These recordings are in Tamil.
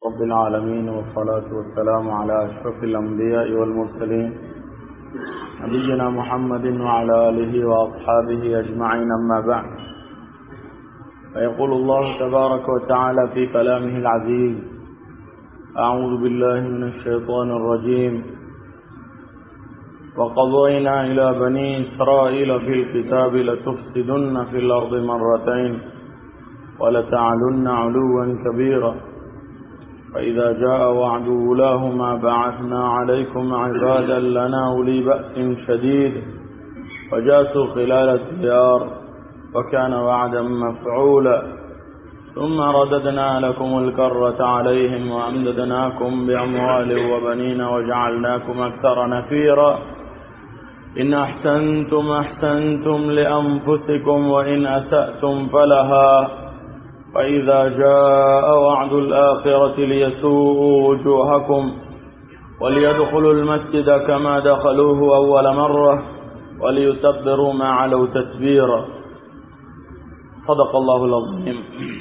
رب العالمين والصلاة والسلام على أشرف الأنبياء والمرسلين نبينا محمد وعلى آله وأصحابه أجمعين أما بعد فيقول الله تبارك وتعالى في كلامه العزيز أعوذ بالله من الشيطان الرجيم وقضينا إلى بني إسرائيل في الكتاب لتفسدن في الأرض مرتين ولتعلن علوا كبيرا فإذا جاء وعد أولاهما بعثنا عليكم عبادا لنا أولي بأس شديد وجاسوا خلال الديار وكان وعدا مفعولا ثم رددنا لكم الكرة عليهم وأمددناكم بأموال وبنين وجعلناكم أكثر نفيرا إن أحسنتم أحسنتم لأنفسكم وإن أسأتم فلها فإذا جاء وعد الآخرة ليسوءوا وجوهكم وليدخلوا المسجد كما دخلوه أول مرة وليتبروا ما علوا تتبيرا صدق الله العظيم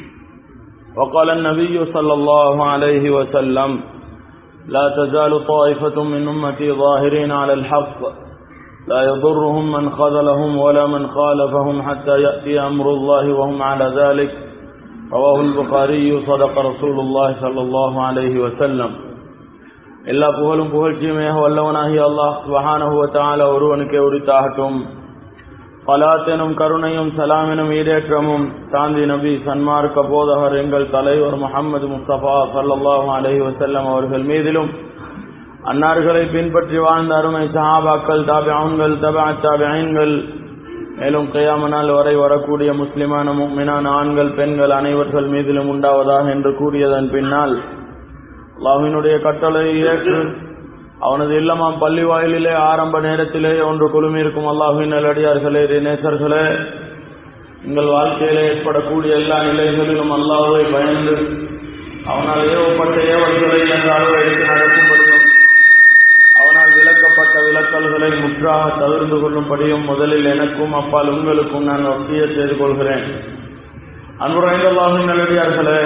وقال النبي صلى الله عليه وسلم لا تزال طائفة من أمتي ظاهرين على الحق لا يضرهم من خذلهم ولا من خالفهم حتى يأتي أمر الله وهم على ذلك رواه البخاري صدق رسول الله صلى الله عليه وسلم எல்லா புகழும் புகழ்ச்சியுமையாக வல்லவனாகிய அல்லாஹ் சுபஹானஹுவத்தால ஒருவனுக்கே உரித்தாகட்டும் பலாத்தெனும் கருணையும் சலாமெனும் ஈடேற்றமும் சாந்தி நபி சன்மார்க்க போதகர் எங்கள் தலைவர் முகமது முஸ்தபா சல்லாஹூ அலஹி வசல்லம் அவர்கள் மீதிலும் அன்னார்களை பின்பற்றி வாழ்ந்த அருமை சஹாபாக்கள் தாபியான்கள் தபா தாபியான்கள் மேலும் கையாமனால் வரை வரக்கூடிய முஸ்லிமான முக்மினான ஆண்கள் பெண்கள் அனைவர்கள் மீதிலும் உண்டாவதாக என்று கூறியதன் பின்னால் அல்லாஹினுடைய கட்டளை ஏற்று அவனது இல்லமாம் பள்ளி வாயிலே ஆரம்ப நேரத்திலே ஒன்று குழுமியிருக்கும் அல்லாஹின் நல்லடியார்களே நேசர்களே உங்கள் வாழ்க்கையிலே ஏற்படக்கூடிய எல்லா நிலைகளிலும் அல்லாஹுவை பயந்து அவனால் ஏவப்பட்ட ஏவல்களை என்ற அளவை எடுத்து நடக்கும்படியும் அவனால் விளக்கப்பட்ட விளக்கல்களை முற்றாக தவிர்த்து கொள்ளும்படியும் முதலில் எனக்கும் அப்பால் உங்களுக்கும் நான் வசிய செய்து கொள்கிறேன் அன்புரைந்தல்லாஹின் நல்லடியார்களே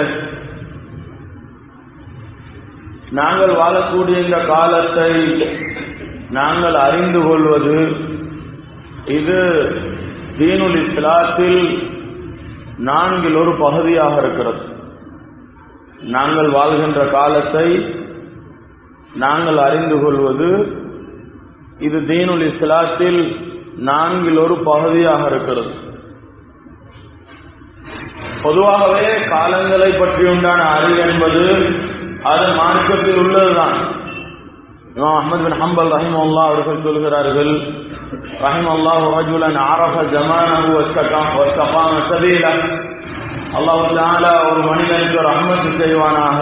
நாங்கள் வாழக்கூடிய இந்த காலத்தை நாங்கள் அறிந்து கொள்வது இது தீனுல் இஸ்லாத்தில் நான்கில் ஒரு பகுதியாக இருக்கிறது நாங்கள் வாழ்கின்ற காலத்தை நாங்கள் அறிந்து கொள்வது இது தீனுல் இஸ்லாத்தில் நான்கில் ஒரு பகுதியாக இருக்கிறது பொதுவாகவே காலங்களை பற்றி உண்டான அறிவு என்பது அது மார்க்கத்தில் உள்ளதுதான் அஹமது பின் ஹம்பல் ரஹிம் அல்லா அவர்கள் சொல்கிறார்கள் ரஹிம் அல்லாஹ் ரஜுலன் ஆரஃப ஜமானஹு வஸ்தகாம சபீல அல்லாஹ் தஆலா ஒரு மனிதனுக்கு ரஹ்மத் செய்வானாக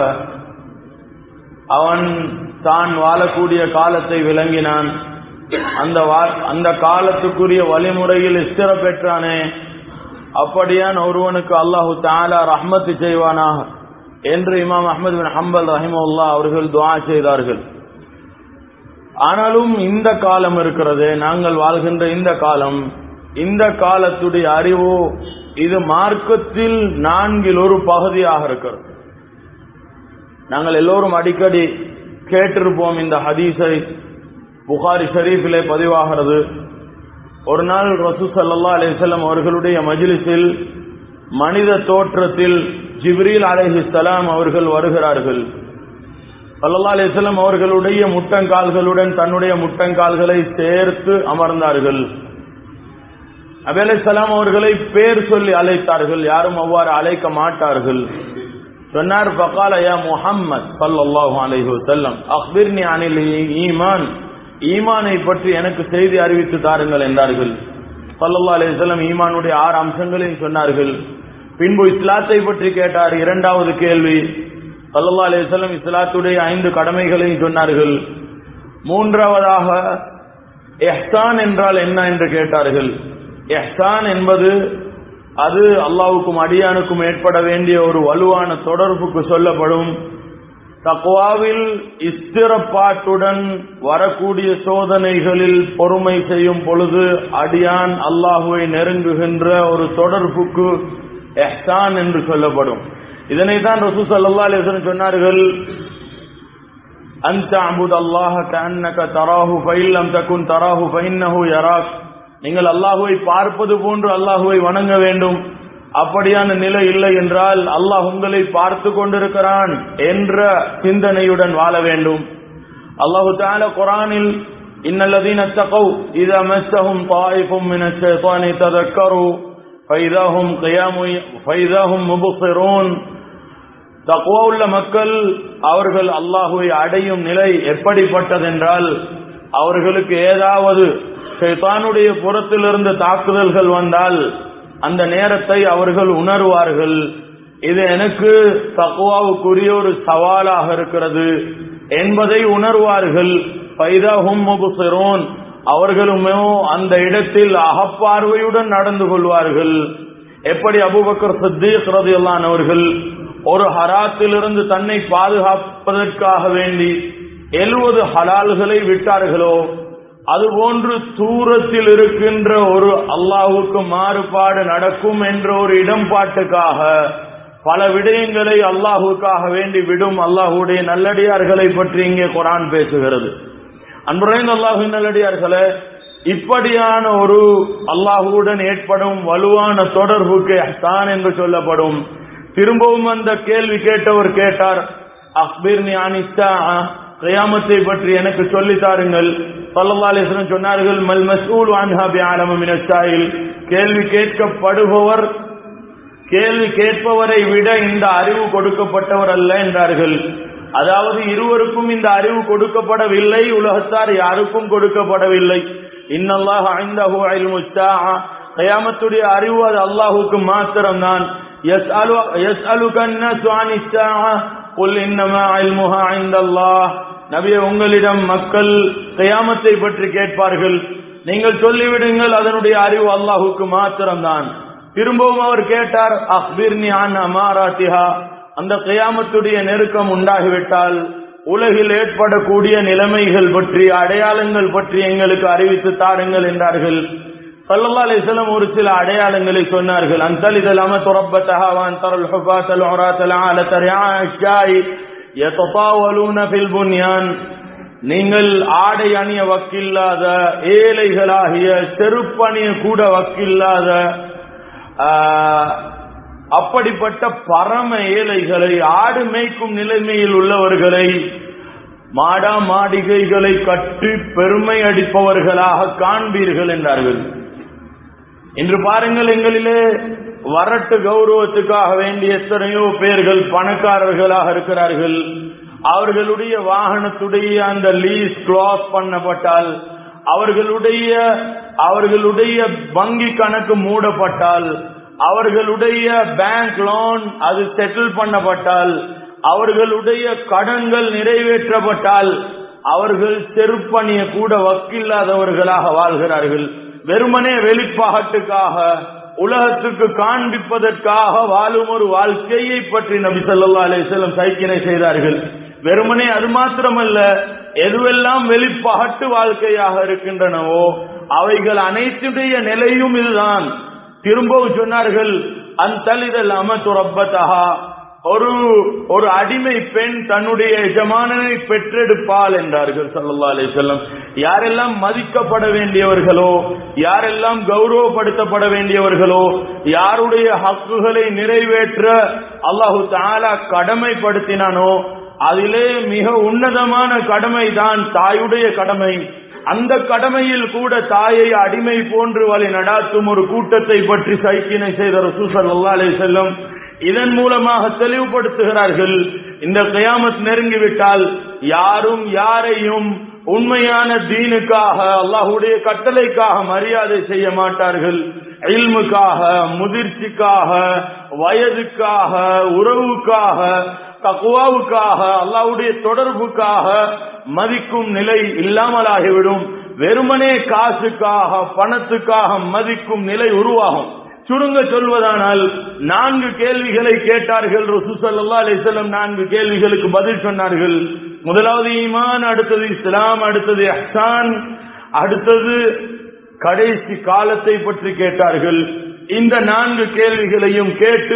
அவன் தான் வாழக்கூடிய காலத்தை விளங்கினான் அந்த அந்த காலத்துக்குரிய வழிமுறையில் ஸ்திர பெற்றானே அப்படியான் ஒருவனுக்கு அல்லாஹு தாலா ரஹ்மத்து செய்வானாக என்று இமாம் அஹமது பின் ஹம்பல் ரஹிமுல்லா அவர்கள் துவா செய்தார்கள் ஆனாலும் இந்த காலம் இருக்கிறது நாங்கள் வாழ்கின்ற இந்த காலம் இந்த காலத்துடைய அறிவு இது மார்க்கத்தில் நான்கில் ஒரு பகுதியாக இருக்கிறது நாங்கள் எல்லோரும் அடிக்கடி கேட்டிருப்போம் இந்த ஹதீஸை புகாரி ஷரீஃபிலே பதிவாகிறது ஒரு நாள் ரசூ சல்லா அலிசல்லாம் அவர்களுடைய மஜிலிஸில் மனித தோற்றத்தில் ஜிப்ரீல் அலேஹிஸ்லாம் அவர்கள் வருகிறார்கள் சல்லா அலிஸ்லாம் அவர்களுடைய முட்டங்கால்களுடன் தன்னுடைய முட்டங்கால்களை சேர்த்து அமர்ந்தார்கள் அபி அலிசலாம் அவர்களை பேர் சொல்லி அழைத்தார்கள் யாரும் அவ்வாறு அழைக்க மாட்டார்கள் சொன்னார் பகால யா முஹம்மத் சல்லாஹூ அலைஹி வசல்லம் அக்பிர்னி அனில் ஈமான் ஈமானை பற்றி எனக்கு செய்தி அறிவித்து தாருங்கள் என்றார்கள் சல்லல்லா அலிஸ்லாம் ஈமானுடைய ஆறு அம்சங்களையும் சொன்னார்கள் பின்பு இஸ்லாத்தை பற்றி கேட்டார் இரண்டாவது கேள்வி சல்லல்லா அலிஸ்லாம் இஸ்லாத்துடைய ஐந்து கடமைகளையும் சொன்னார்கள் மூன்றாவதாக எஹ்சான் என்றால் என்ன என்று கேட்டார்கள் எஹ்சான் என்பது அது அல்லாவுக்கும் அடியானுக்கும் ஏற்பட வேண்டிய ஒரு வலுவான தொடர்புக்கு சொல்லப்படும் தக்வாவில் இஸ்திரப்பாட்டுடன் வரக்கூடிய சோதனைகளில் பொறுமை செய்யும் பொழுது அடியான் அல்லாஹுவை நெருங்குகின்ற ஒரு தொடர்புக்கு எஹ்சான் என்று சொல்லப்படும் இதனை தான் ரசூ சல்லா அலிஸ்வன் சொன்னார்கள் أن تعبد الله كأنك تراه فإن لم تكن تراه فإنه يراك நீங்கள் அல்லாஹுவை பார்ப்பது போன்று அல்லாஹுவை வணங்க வேண்டும் அப்படியான நிலை இல்லை என்றால் அல்லாஹ் உங்களை பார்த்து கொண்டிருக்கிறான் என்ற சிந்தனையுடன் வாழ வேண்டும் அல்லாஹு தால குரானில் இன்னல்லதீன தகவ் இதா மஸ்ஸஹும் தாயிஃபும் மின ஷைத்தானி ததக்கரு ஃபைதாஹும் கியாமு ஃபைதாஹும் முபஸிரூன் தக்குவா உள்ள மக்கள் அவர்கள் அல்லாஹுவை அடையும் நிலை எப்படிப்பட்டதென்றால் அவர்களுக்கு ஏதாவது ஷைத்தானுடைய புறத்திலிருந்து தாக்குதல்கள் வந்தால் அந்த நேரத்தை அவர்கள் உணர்வார்கள் இது எனக்கு தக்குவாவுக்குரிய ஒரு சவாலாக இருக்கிறது என்பதை உணர்வார்கள் பைதாஹும் முபுசிரோன் அவர்களுமே அந்த இடத்தில் அகப்பார்வையுடன் நடந்து கொள்வார்கள் எப்படி அபுபக்கர் சித்தீக் ரதியல்லான் அவர்கள் ஒரு ஹராத்திலிருந்து தன்னை பாதுகாப்பதற்காக வேண்டி எழுவது ஹலால்களை விட்டார்களோ அதுபோன்று தூரத்தில் இருக்கின்ற ஒரு அல்லாஹுக்கு மாறுபாடு நடக்கும் என்ற ஒரு இடம்பாட்டுக்காக பல விடயங்களை அல்லாஹுக்காக வேண்டி விடும் அல்லாஹுடைய நல்லடியார்களை பற்றி இங்கே குரான் பேசுகிறது அன்புரைந்த அல்லாஹு நல்லடியார்களே இப்படியான ஒரு அல்லாஹுடன் ஏற்படும் வலுவான தொடர்புக்கு தான் என்று சொல்லப்படும் திரும்பவும் அந்த கேள்வி கேட்டவர் கேட்டார் அக்பீர் அனிஸ்தா கயாமத்தை பற்றி எனக்கு சொல்லி தாருங்கள் சல்லல்லாசன் சொன்னார்கள் மல் மசூல் வான்ஹாபி ஆலமின் கேள்வி கேட்கப்படுபவர் கேள்வி கேட்பவரை விட இந்த அறிவு கொடுக்கப்பட்டவர் அல்ல என்றார்கள் அதாவது இருவருக்கும் இந்த அறிவு கொடுக்கப்படவில்லை உலகத்தார் யாருக்கும் கொடுக்கப்படவில்லை இன்னல்லாஹ் ஐந்தஹு அல்முஸ்தா கயாமத்துடைய அறிவு அது அல்லாஹுக்கு மாத்திரம்தான் يسألك الناس عن الساعة قل إنما علمها عند الله நபிய உங்களிடம் மக்கள் கயாமத்தை பற்றி கேட்பார்கள் நீங்கள் சொல்லிவிடுங்கள் அதனுடைய அறிவு அல்லாஹுக்கு மாத்திரம்தான் திரும்பவும் அவர் கேட்டார் அஹ்பிர்னி அன் அமாராத்திஹா அந்த கயாமத்துடைய நெருக்கம் உண்டாகிவிட்டால் உலகில் ஏற்படக்கூடிய நிலைமைகள் பற்றி அடையாளங்கள் பற்றி எங்களுக்கு அறிவித்து தாருங்கள் என்றார்கள் சல்லல்லா அலிஸ்லாம் ஒரு சில அடையாளங்களை சொன்னார்கள் அந்தலிதல் அமத் ரப்பத்தஹா வான் தரல் ஹுபாத்தல் உராத்தல் ஆலத்தர் யாஷாய் யததாவலூன ஃபில் புன்யான் நீங்கள் ஆடை அணிய வக்கில்லாத ஏழைகளாகிய செருப்பணிய கூட வக்கில்லாத அப்படிப்பட்ட பரம ஏழைகளை ஆடு மேய்க்கும் நிலைமையில் உள்ளவர்களை மாடா மாடிகைகளை கட்டி பெருமை அடிப்பவர்களாக காண்பீர்கள் என்றார்கள் இன்று பாருங்கள் எங்களிலே வரட்டு கௌரவத்துக்காக வேண்டிய எத்தனையோ பேர்கள் பணக்காரர்களாக இருக்கிறார்கள் அவர்களுடைய வாகனத்துடைய அந்த லீஸ் கிளாஸ் பண்ணப்பட்டால் அவர்களுடைய அவர்களுடைய வங்கி கணக்கு மூடப்பட்டால் அவர்களுடைய பேங்க் லோன் அது செட்டில் பண்ணப்பட்டால் அவர்களுடைய கடன்கள் நிறைவேற்றப்பட்டால் அவர்கள் செருப்பணிய கூட வக்கில்லாதவர்களாக வாழ்கிறார்கள் வெறுமனே வெளிப்பாகட்டுக்காக உலகத்துக்கு காண்பிப்பதற்காக வாழும் ஒரு வாழ்க்கையை பற்றி நபி சொல்லா அலிசல்லம் சைக்கினை செய்தார்கள் வெறுமனே அது மாத்திரமல்ல எதுவெல்லாம் வெளிப்பாட்டு வாழ்க்கையாக இருக்கின்றனவோ அவைகள் அனைத்துடைய நிலையும் இதுதான் திரும்பவும் சொன்னார்கள் அந்தலிதல் அமத்துரப்பத்தகா ஒரு ஒரு அடிமை பெண் தன்னுடைய எஜமானனை பெற்றெடுப்பாள் என்றார்கள் சல்லா அலி செல்லம் யாரெல்லாம் மதிக்கப்பட வேண்டியவர்களோ யாரெல்லாம் கௌரவப்படுத்தப்பட வேண்டியவர்களோ யாருடைய ஹக்குகளை நிறைவேற்ற அல்லாஹு தாலா கடமைப்படுத்தினானோ அதிலே மிக உன்னதமான கடமை தான் தாயுடைய கடமை அந்த கடமையில் கூட தாயை அடிமை போன்று வழி நடாத்தும் ஒரு கூட்டத்தை பற்றி சைக்கினை செய்த ரசூசல் அல்லா அலி செல்லம் இதன் மூலமாக தெளிவுபடுத்துகிறார்கள் இந்த கயாமத் நெருங்கிவிட்டால் யாரும் யாரையும் உண்மையான தீனுக்காக அல்லாஹுடைய கட்டளைக்காக மரியாதை செய்ய மாட்டார்கள் இல்முக்காக முதிர்ச்சிக்காக வயதுக்காக உறவுக்காக தக்குவாவுக்காக அல்லாவுடைய தொடர்புக்காக மதிக்கும் நிலை இல்லாமலாகிவிடும் வெறுமனே காசுக்காக பணத்துக்காக மதிக்கும் நிலை உருவாகும் சுருங்க சொல்வதானால் நான்கு கேள்விகளை கேட்டார்கள் ரசூசல்லா அலிசல்லம் நான்கு கேள்விகளுக்கு பதில் சொன்னார்கள் முதலாவது ஈமான் அடுத்தது இஸ்லாம் அடுத்தது அஹ்சான் அடுத்தது கடைசி காலத்தை பற்றி கேட்டார்கள் இந்த நான்கு கேள்விகளையும் கேட்டு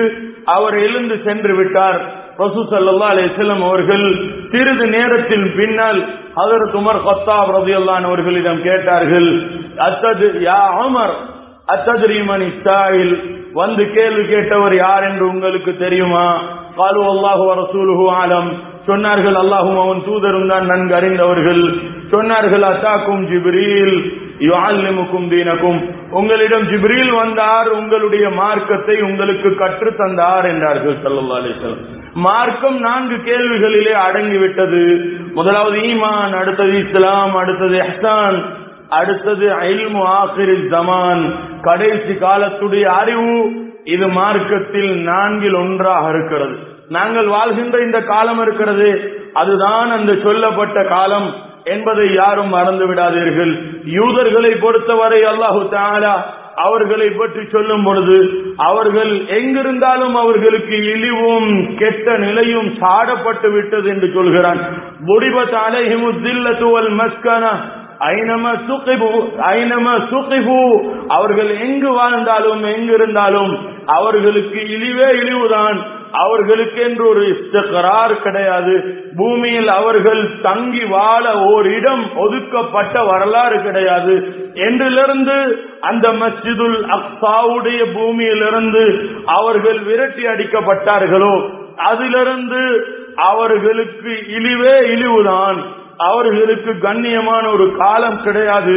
அவர் எழுந்து சென்று விட்டார் ரசூ சல்லா அலிஸ்லாம் அவர்கள் சிறிது நேரத்தில் பின்னால் ஹதரத் உமர் கத்தாப் ரதியுல்லான் அவர்களிடம் கேட்டார்கள் அத்தது யா உமர் அத்ததுரீமன் இஸ்ராயில் வந்து கேள்வி கேட்டவர் யார் என்று உங்களுக்கு தெரியுமா காலு அல்லாஹு ரசூலுஹு ஆலம் சொன்னார்கள் அல்லாஹும் அவன் தூதரும் தான் நன்கு அறிந்தவர்கள் சொன்னார்கள் அத்தாக்கும் ஜிப்ரீல் யுஅல்லிமுக்கும் தீனக்கும் உங்களிடம் ஜிப்ரீல் வந்தார் உங்களுடைய மார்க்கத்தை உங்களுக்கு கற்று தந்தார் என்றார்கள் ஸல்லல்லாஹு அலைஹி வஸல்லம் மார்க்கம் நான்கு கேள்விகளிலே அடங்கிவிட்டது முதலாவது ஈமான் அடுத்தது இஸ்லாம் அடுத்தது இஹ்சான் அடுத்தது இல்மு ஆகிரில் ஜமான் கடைசி காலத்துடைய அறிவு இது மார்க்கத்தில் நான்கில் ஒன்றாக இருக்கிறது நாங்கள் வாழ்கின்ற இந்த காலம் இருக்கிறது அதுதான் அந்த சொல்லப்பட்ட காலம் என்பதை யாரும் மறந்து விடாதீர்கள் யூதர்களை பொறுத்தவரை அல்லாஹு தாலா அவர்களை பற்றி சொல்லும் பொழுது அவர்கள் எங்கிருந்தாலும் அவர்களுக்கு இழிவும் கெட்ட நிலையும் சாடப்பட்டு விட்டது என்று சொல்கிறான் புடிபத் அலைஹிமுத்தில்லத்துவல் மஸ்கனா ஐனம சுகிபு ஐனம சுகிபு அவர்கள் எங்கு வாழ்ந்தாலும் எங்கு இருந்தாலும் அவர்களுக்கு இழிவே இழிவுதான் அவர்களுக்கு என்று ஒரு இஸ்தகரார் கிடையாது பூமியில் அவர்கள் தங்கி வாழ ஓர் இடம் ஒதுக்கப்பட்ட வரலாறு கிடையாது என்றிலிருந்து அந்த மஸ்ஜிதுல் அக்சாவுடைய பூமியிலிருந்து அவர்கள் விரட்டி அடிக்கப்பட்டார்களோ அதிலிருந்து அவர்களுக்கு இழிவே இழிவுதான் அவர்களுக்கு கண்ணியமான ஒரு காலம் கிடையாது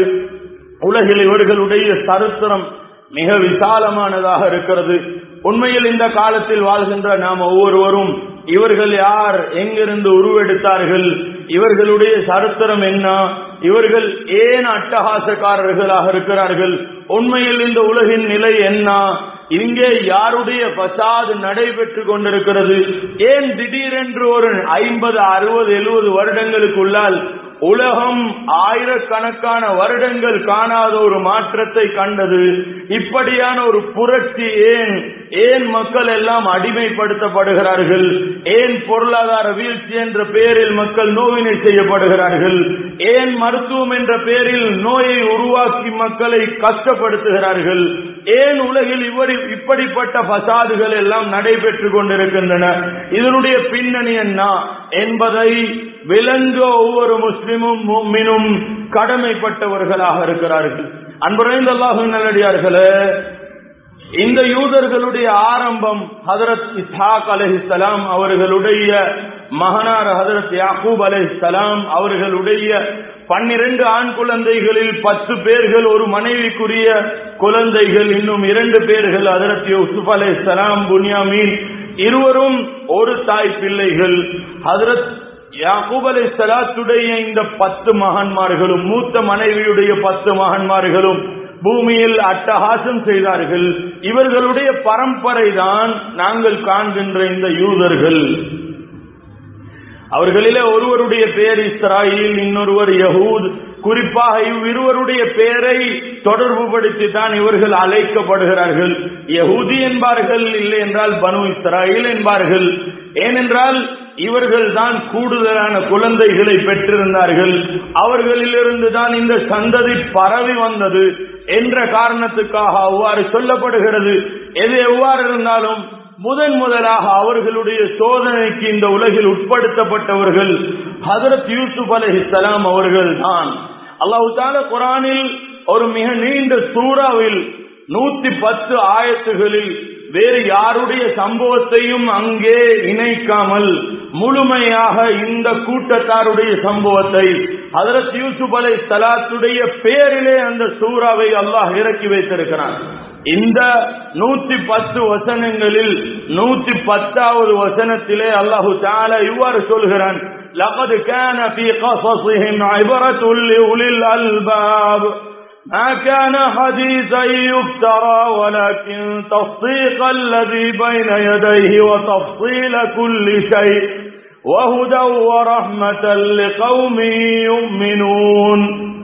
உலகில் இவர்களுடைய சரித்திரம் மிக விசாலமானதாக இருக்கிறது உண்மையில் இந்த காலத்தில் வாழ்கின்ற நாம் ஒவ்வொருவரும் இவர்கள் யார் எங்கிருந்து உருவெடுத்தார்கள் இவர்களுடைய சரித்திரம் என்ன இவர்கள் ஏன் அட்டகாசக்காரர்களாக இருக்கிறார்கள் உண்மையில் இந்த உலகின் நிலை என்ன இங்கே யாருடைய பசாது நடைபெற்று கொண்டிருக்கிறது ஏன் திடீரென்று ஒரு ஐம்பது அறுபது எழுபது வருடங்களுக்குள்ளால் உலகம் ஆயிரக்கணக்கான வருடங்கள் காணாத ஒரு மாற்றத்தை கண்டது இப்படியான ஒரு புரட்சி ஏன் ஏன் மக்கள் எல்லாம் அடிமைப்படுத்தப்படுகிறார்கள் ஏன் பொருளாதார வீழ்ச்சி என்ற பெயரில் மக்கள் நோவினை செய்யப்படுகிறார்கள் ஏன் மருத்துவம் என்ற பெயரில் நோயை உருவாக்கி மக்களை கஷ்டப்படுத்துகிறார்கள் ஏன் உலகில் இவரி இப்படிப்பட்ட பசாதுகள் எல்லாம் நடைபெற்றுக் கொண்டிருக்கின்றன இதனுடைய பின்னணி என்ன என்பதை விளங்க ஒவ்வொரு முஸ்லிமும் மும்மினும் கடமைப்பட்டவர்களாக இருக்கிறார்கள் அன்புரைந்த அல்லாஹும் நல்லடியார்களே இந்த யூதர்களுடைய ஆரம்பம் ஹதரத் இஸ்ஹாக் அலஹிசலாம் அவர்களுடைய மகனார் ஹதரத் யாக்கூப் அலஹிசலாம் அவர்களுடைய பன்னிரண்டு ஆண் குழந்தைகளில் பத்து பேர்கள் ஒரு மனைவிக்குரிய குழந்தைகள் இன்னும் இரண்டு பேர்கள் ஹதரத் யூசுப் அலஹிசலாம் புன்யாமீன் இருவரும் ஒரு தாய் பிள்ளைகள் ஹதரத் யாக்கூப் அலை சலாத்துடைய இந்த பத்து மகன்மார்களும் மூத்த மனைவியுடைய பத்து மகன்மார்களும் பூமியில் அட்டகாசம் செய்தார்கள் இவர்களுடைய பரம்பரை தான் நாங்கள் காண்கின்ற இந்த யூதர்கள் அவர்களிலே ஒருவருடைய பெயர் இஸ்ராயில் இன்னொருவர் யஹூத் குறிப்பாக இவ்விருவருடைய பெயரை தொடர்பு படுத்தி தான் இவர்கள் அழைக்கப்படுகிறார்கள் யஹூதி என்பார்கள் இல்லை என்றால் பனு இஸ்ராயில் என்பார்கள் ஏனென்றால் இவர்கள் தான் கூடுதலான குழந்தைகளை பெற்றிருந்தார்கள் அவர்களிலிருந்து தான் இந்த சந்ததி பரவி வந்தது என்ற காரணத்துக்காக அவ்வாறு சொல்லப்படுகிறது எது எவ்வாறு இருந்தாலும் முதன் முதலாக அவர்களுடைய சோதனைக்கு இந்த உலகில் உட்படுத்தப்பட்டவர்கள் ஹதரத் யூசுப் அலஹிசலாம் அவர்கள் தான் அல்லாஹு தால குரானில் ஒரு மிக நீண்ட சூறாவில் நூத்தி பத்து ஆயத்துகளில் வேறு யாருடைய சம்பவத்தையும் அங்கே இணைக்காமல் முழுமையாக இந்த கூட்டத்தாருடைய சம்பவத்தை ஹதரத் யூசுப் அலை சலாத்துடைய பேரிலே அந்த சூறாவை அல்லாஹ் இறக்கி வைத்திருக்கிறான் இந்த நூத்தி பத்து வசனங்களில் நூத்தி பத்தாவது வசனத்திலே அல்லாஹு தால இவ்வாறு சொல்கிறான் لقد كان في قصصهم عبرة لأولي الألباب ما كان حديثا يفترى ولكن تصديق الذي بين يديه وتفصيل كل شيء وهدى ورحمة لقوم يؤمنون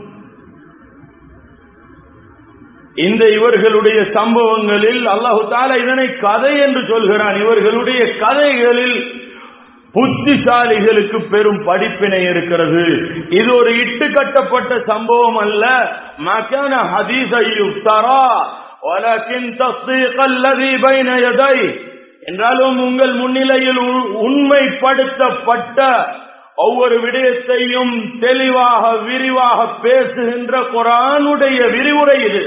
இந்த இவர்களுடைய சம்பவங்களில் அல்லாஹு தாலா இதனை கதை என்று சொல்கிறான் இவர்களுடைய கதைகளில் புத்திசாலிகளுக்கு பெரும் படிப்பினை இருக்கிறது இது ஒரு இட்டு கட்டப்பட்ட சம்பவம் அல்ல மகான ஹதீஸ் தரா ولكن تصديق الذي بين يديه என்றாலும் உங்கள் முன்னிலையில் உண்மைப்படுத்தப்பட்ட ஒவ்வொரு விடயத்தையும் தெளிவாக விரிவாக பேசுகின்ற குரானுடைய விரிவுரை இது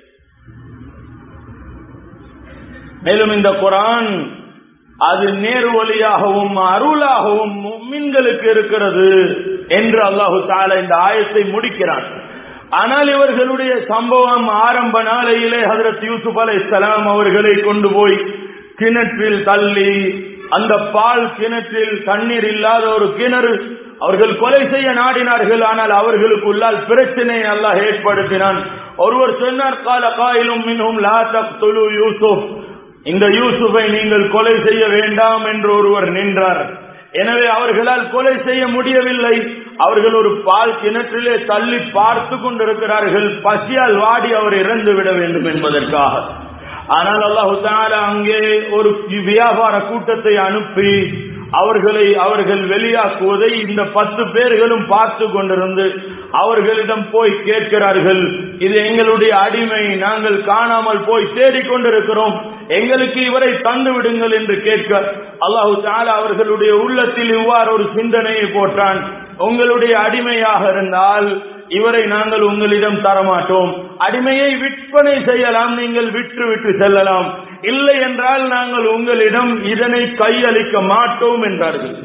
மேலும் இந்த குரான் அது நேர்வழியாகவும் அருளாகவும் மின்களுக்கு இருக்கிறது என்று அல்லாஹு தாலா இந்த ஆயத்தை முடிக்கிறான் ஆனால் இவர்களுடைய சம்பவம் ஆரம்ப நாளையிலே ஹதரத் யூசுப் அலை சலாம் அவர்களை கொண்டு போய் கிணற்றில் தள்ளி அந்த பால் கிணற்றில் தண்ணீர் இல்லாத ஒரு கிணறு அவர்கள் கொலை செய்ய நாடினார்கள் ஆனால் அவர்களுக்குள்ளால் பிரச்சனை அல்லாஹ் ஏற்படுத்தினான் ஒருவர் சொன்னார் கால காயிலும் மின்னும் லா தக்துலு யூசுப் இந்த யூசுஃபை நீங்கள் கொலை செய்ய வேண்டாம் என்று ஒருவர் நின்றார் எனவே அவர்களால் கொலை செய்ய முடியவில்லை அவர்கள் ஒரு பால் கிணற்றிலே தள்ளி பார்த்து கொண்டிருக்கிறார்கள் பசியால் வாடி அவர் இறந்து விட வேண்டும் என்பதற்காக ஆனால் அல்லாஹு தாலா அங்கே ஒரு வியாபார கூட்டத்தை அனுப்பி அவர்களை அவர்கள் வெளியாக்குவதை இந்த பத்து பேர்களும் பார்த்து கொண்டிருந்து அவர்களிடம் போய் கேட்கிறார்கள் இது எங்களுடைய அடிமை நாங்கள் காணாமல் போய் தேடிக்கொண்டிருக்கிறோம் எங்களுக்கு இவரை தந்து விடுங்கள் என்று கேட்க அல்லாஹு தாலா அவர்களுடைய உள்ளத்தில் இவ்வாறு ஒரு சிந்தனையை போட்டான் உங்களுடைய அடிமையாக இருந்தால் இவரை நாங்கள் உங்களிடம் தரமாட்டோம் அடிமையை விற்பனை செய்யலாம் நீங்கள் விற்று விட்டு செல்லலாம் இல்லை என்றால் நாங்கள் உங்களிடம் இதனை கையளிக்க மாட்டோம் என்றார்கள்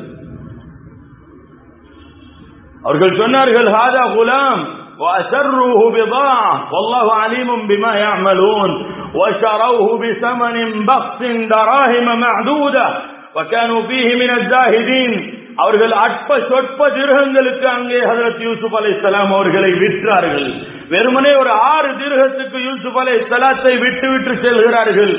அவர்கள் சொன்னார்கள் ஹாதா குலாம் وأسروه بضاعة والله عليم بما يعملون وشروه بثمن بخس دراهم معدودة وكانوا فيه من الزاهدين அவர்கள் அற்ப சொற்ப திருகங்களுக்கு அங்கே ஹதரத் யூசுப் அலை சலாம் அவர்களை விற்றார்கள் வெறுமனே ஒரு ஆறு திருகத்துக்கு யூசுப் அலை சலாத்தை விட்டு விட்டு செல்கிறார்கள்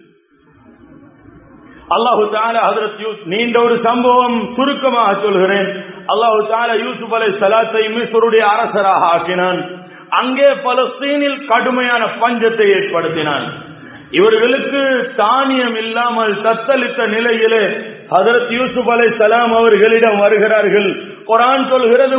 அல்லாஹு தாலா ஹதரத் யூஸ் நீண்ட ஒரு சம்பவம் சுருக்கமாக சொல்கிறேன் அல்லாஹு தாலா யூசுப் அலை சலாத்தை மிஸ்ருடைய அரசராக ஆக்கினான் அங்கே பலஸ்தீனில் கடுமையான பஞ்சத்தை ஏற்படுத்தினான் இவர்களுக்கு தானியம் இல்லாமல் தத்தளித்த நிலையிலே ஹதரத் யூசுப் அலை சலாம் அவர்களிடம் வருகிறார்கள் குரான் சொல்கிறது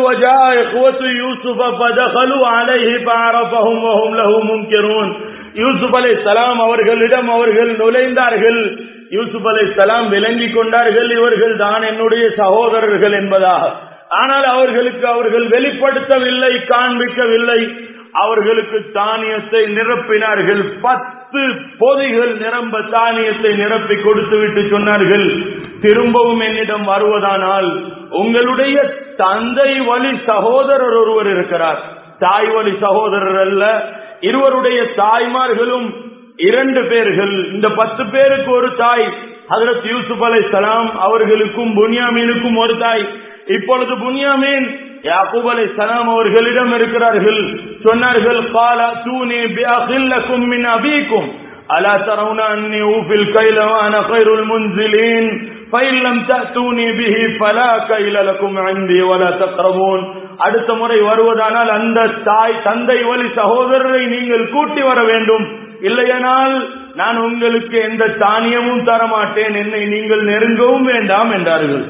யூசுப் அலை சலாம் அவர்களிடம் அவர்கள் நுழைந்தார்கள் யூசுப் அலை சலாம் விளங்கி கொண்டார்கள் இவர்கள் தான் என்னுடைய சகோதரர்கள் என்பதாக ஆனால் அவர்களுக்கு அவர்கள் வெளிப்படுத்தவில்லை காண்பிக்கவில்லை அவர்களுக்கு தானியத்தை நிரப்பினார்கள் பத்து பொதிகள் நிரம்ப தானியத்தை நிரப்பி கொடுத்து விட்டு சொன்னார்கள் திரும்பவும் என்னிடம் வருவதானால் உங்களுடைய தந்தை வழி சகோதரர் ஒருவர் இருக்கிறார் தாய் வழி சகோதரர் அல்ல இருவருடைய தாய்மார்களும் இரண்டு பேர்கள் இந்த பத்து பேருக்கு ஒரு தாய் ஹதரத் யூசுப் அலை சலாம் அவர்களுக்கும் புனியாமீனுக்கும் ஒரு தாய் இப்பொழுது புனியாமீன் யாக்கூப் அலை சலாம் அவர்களிடம் இருக்கிறார்கள் சொன்னார்கள் கால தூணி பிஅகில்லக்கும் மின் அபீக்கும் அலா தரவுன அன்னி ஊஃபில் கைல வான கைருல் முன்சிலீன் فإن لم تأتوني به فلا كيل لكم عندي ولا تقربون அடுத்த முறை வருவதானால் அந்த தாய் தந்தை வழி சகோதரரை நீங்கள் கூட்டி வர வேண்டும் இல்லையானால் நான் உங்களுக்கு எந்த தானியமும் தரமாட்டேன் என்னை நீங்கள் நெருங்கவும் வேண்டாம் என்றார்கள்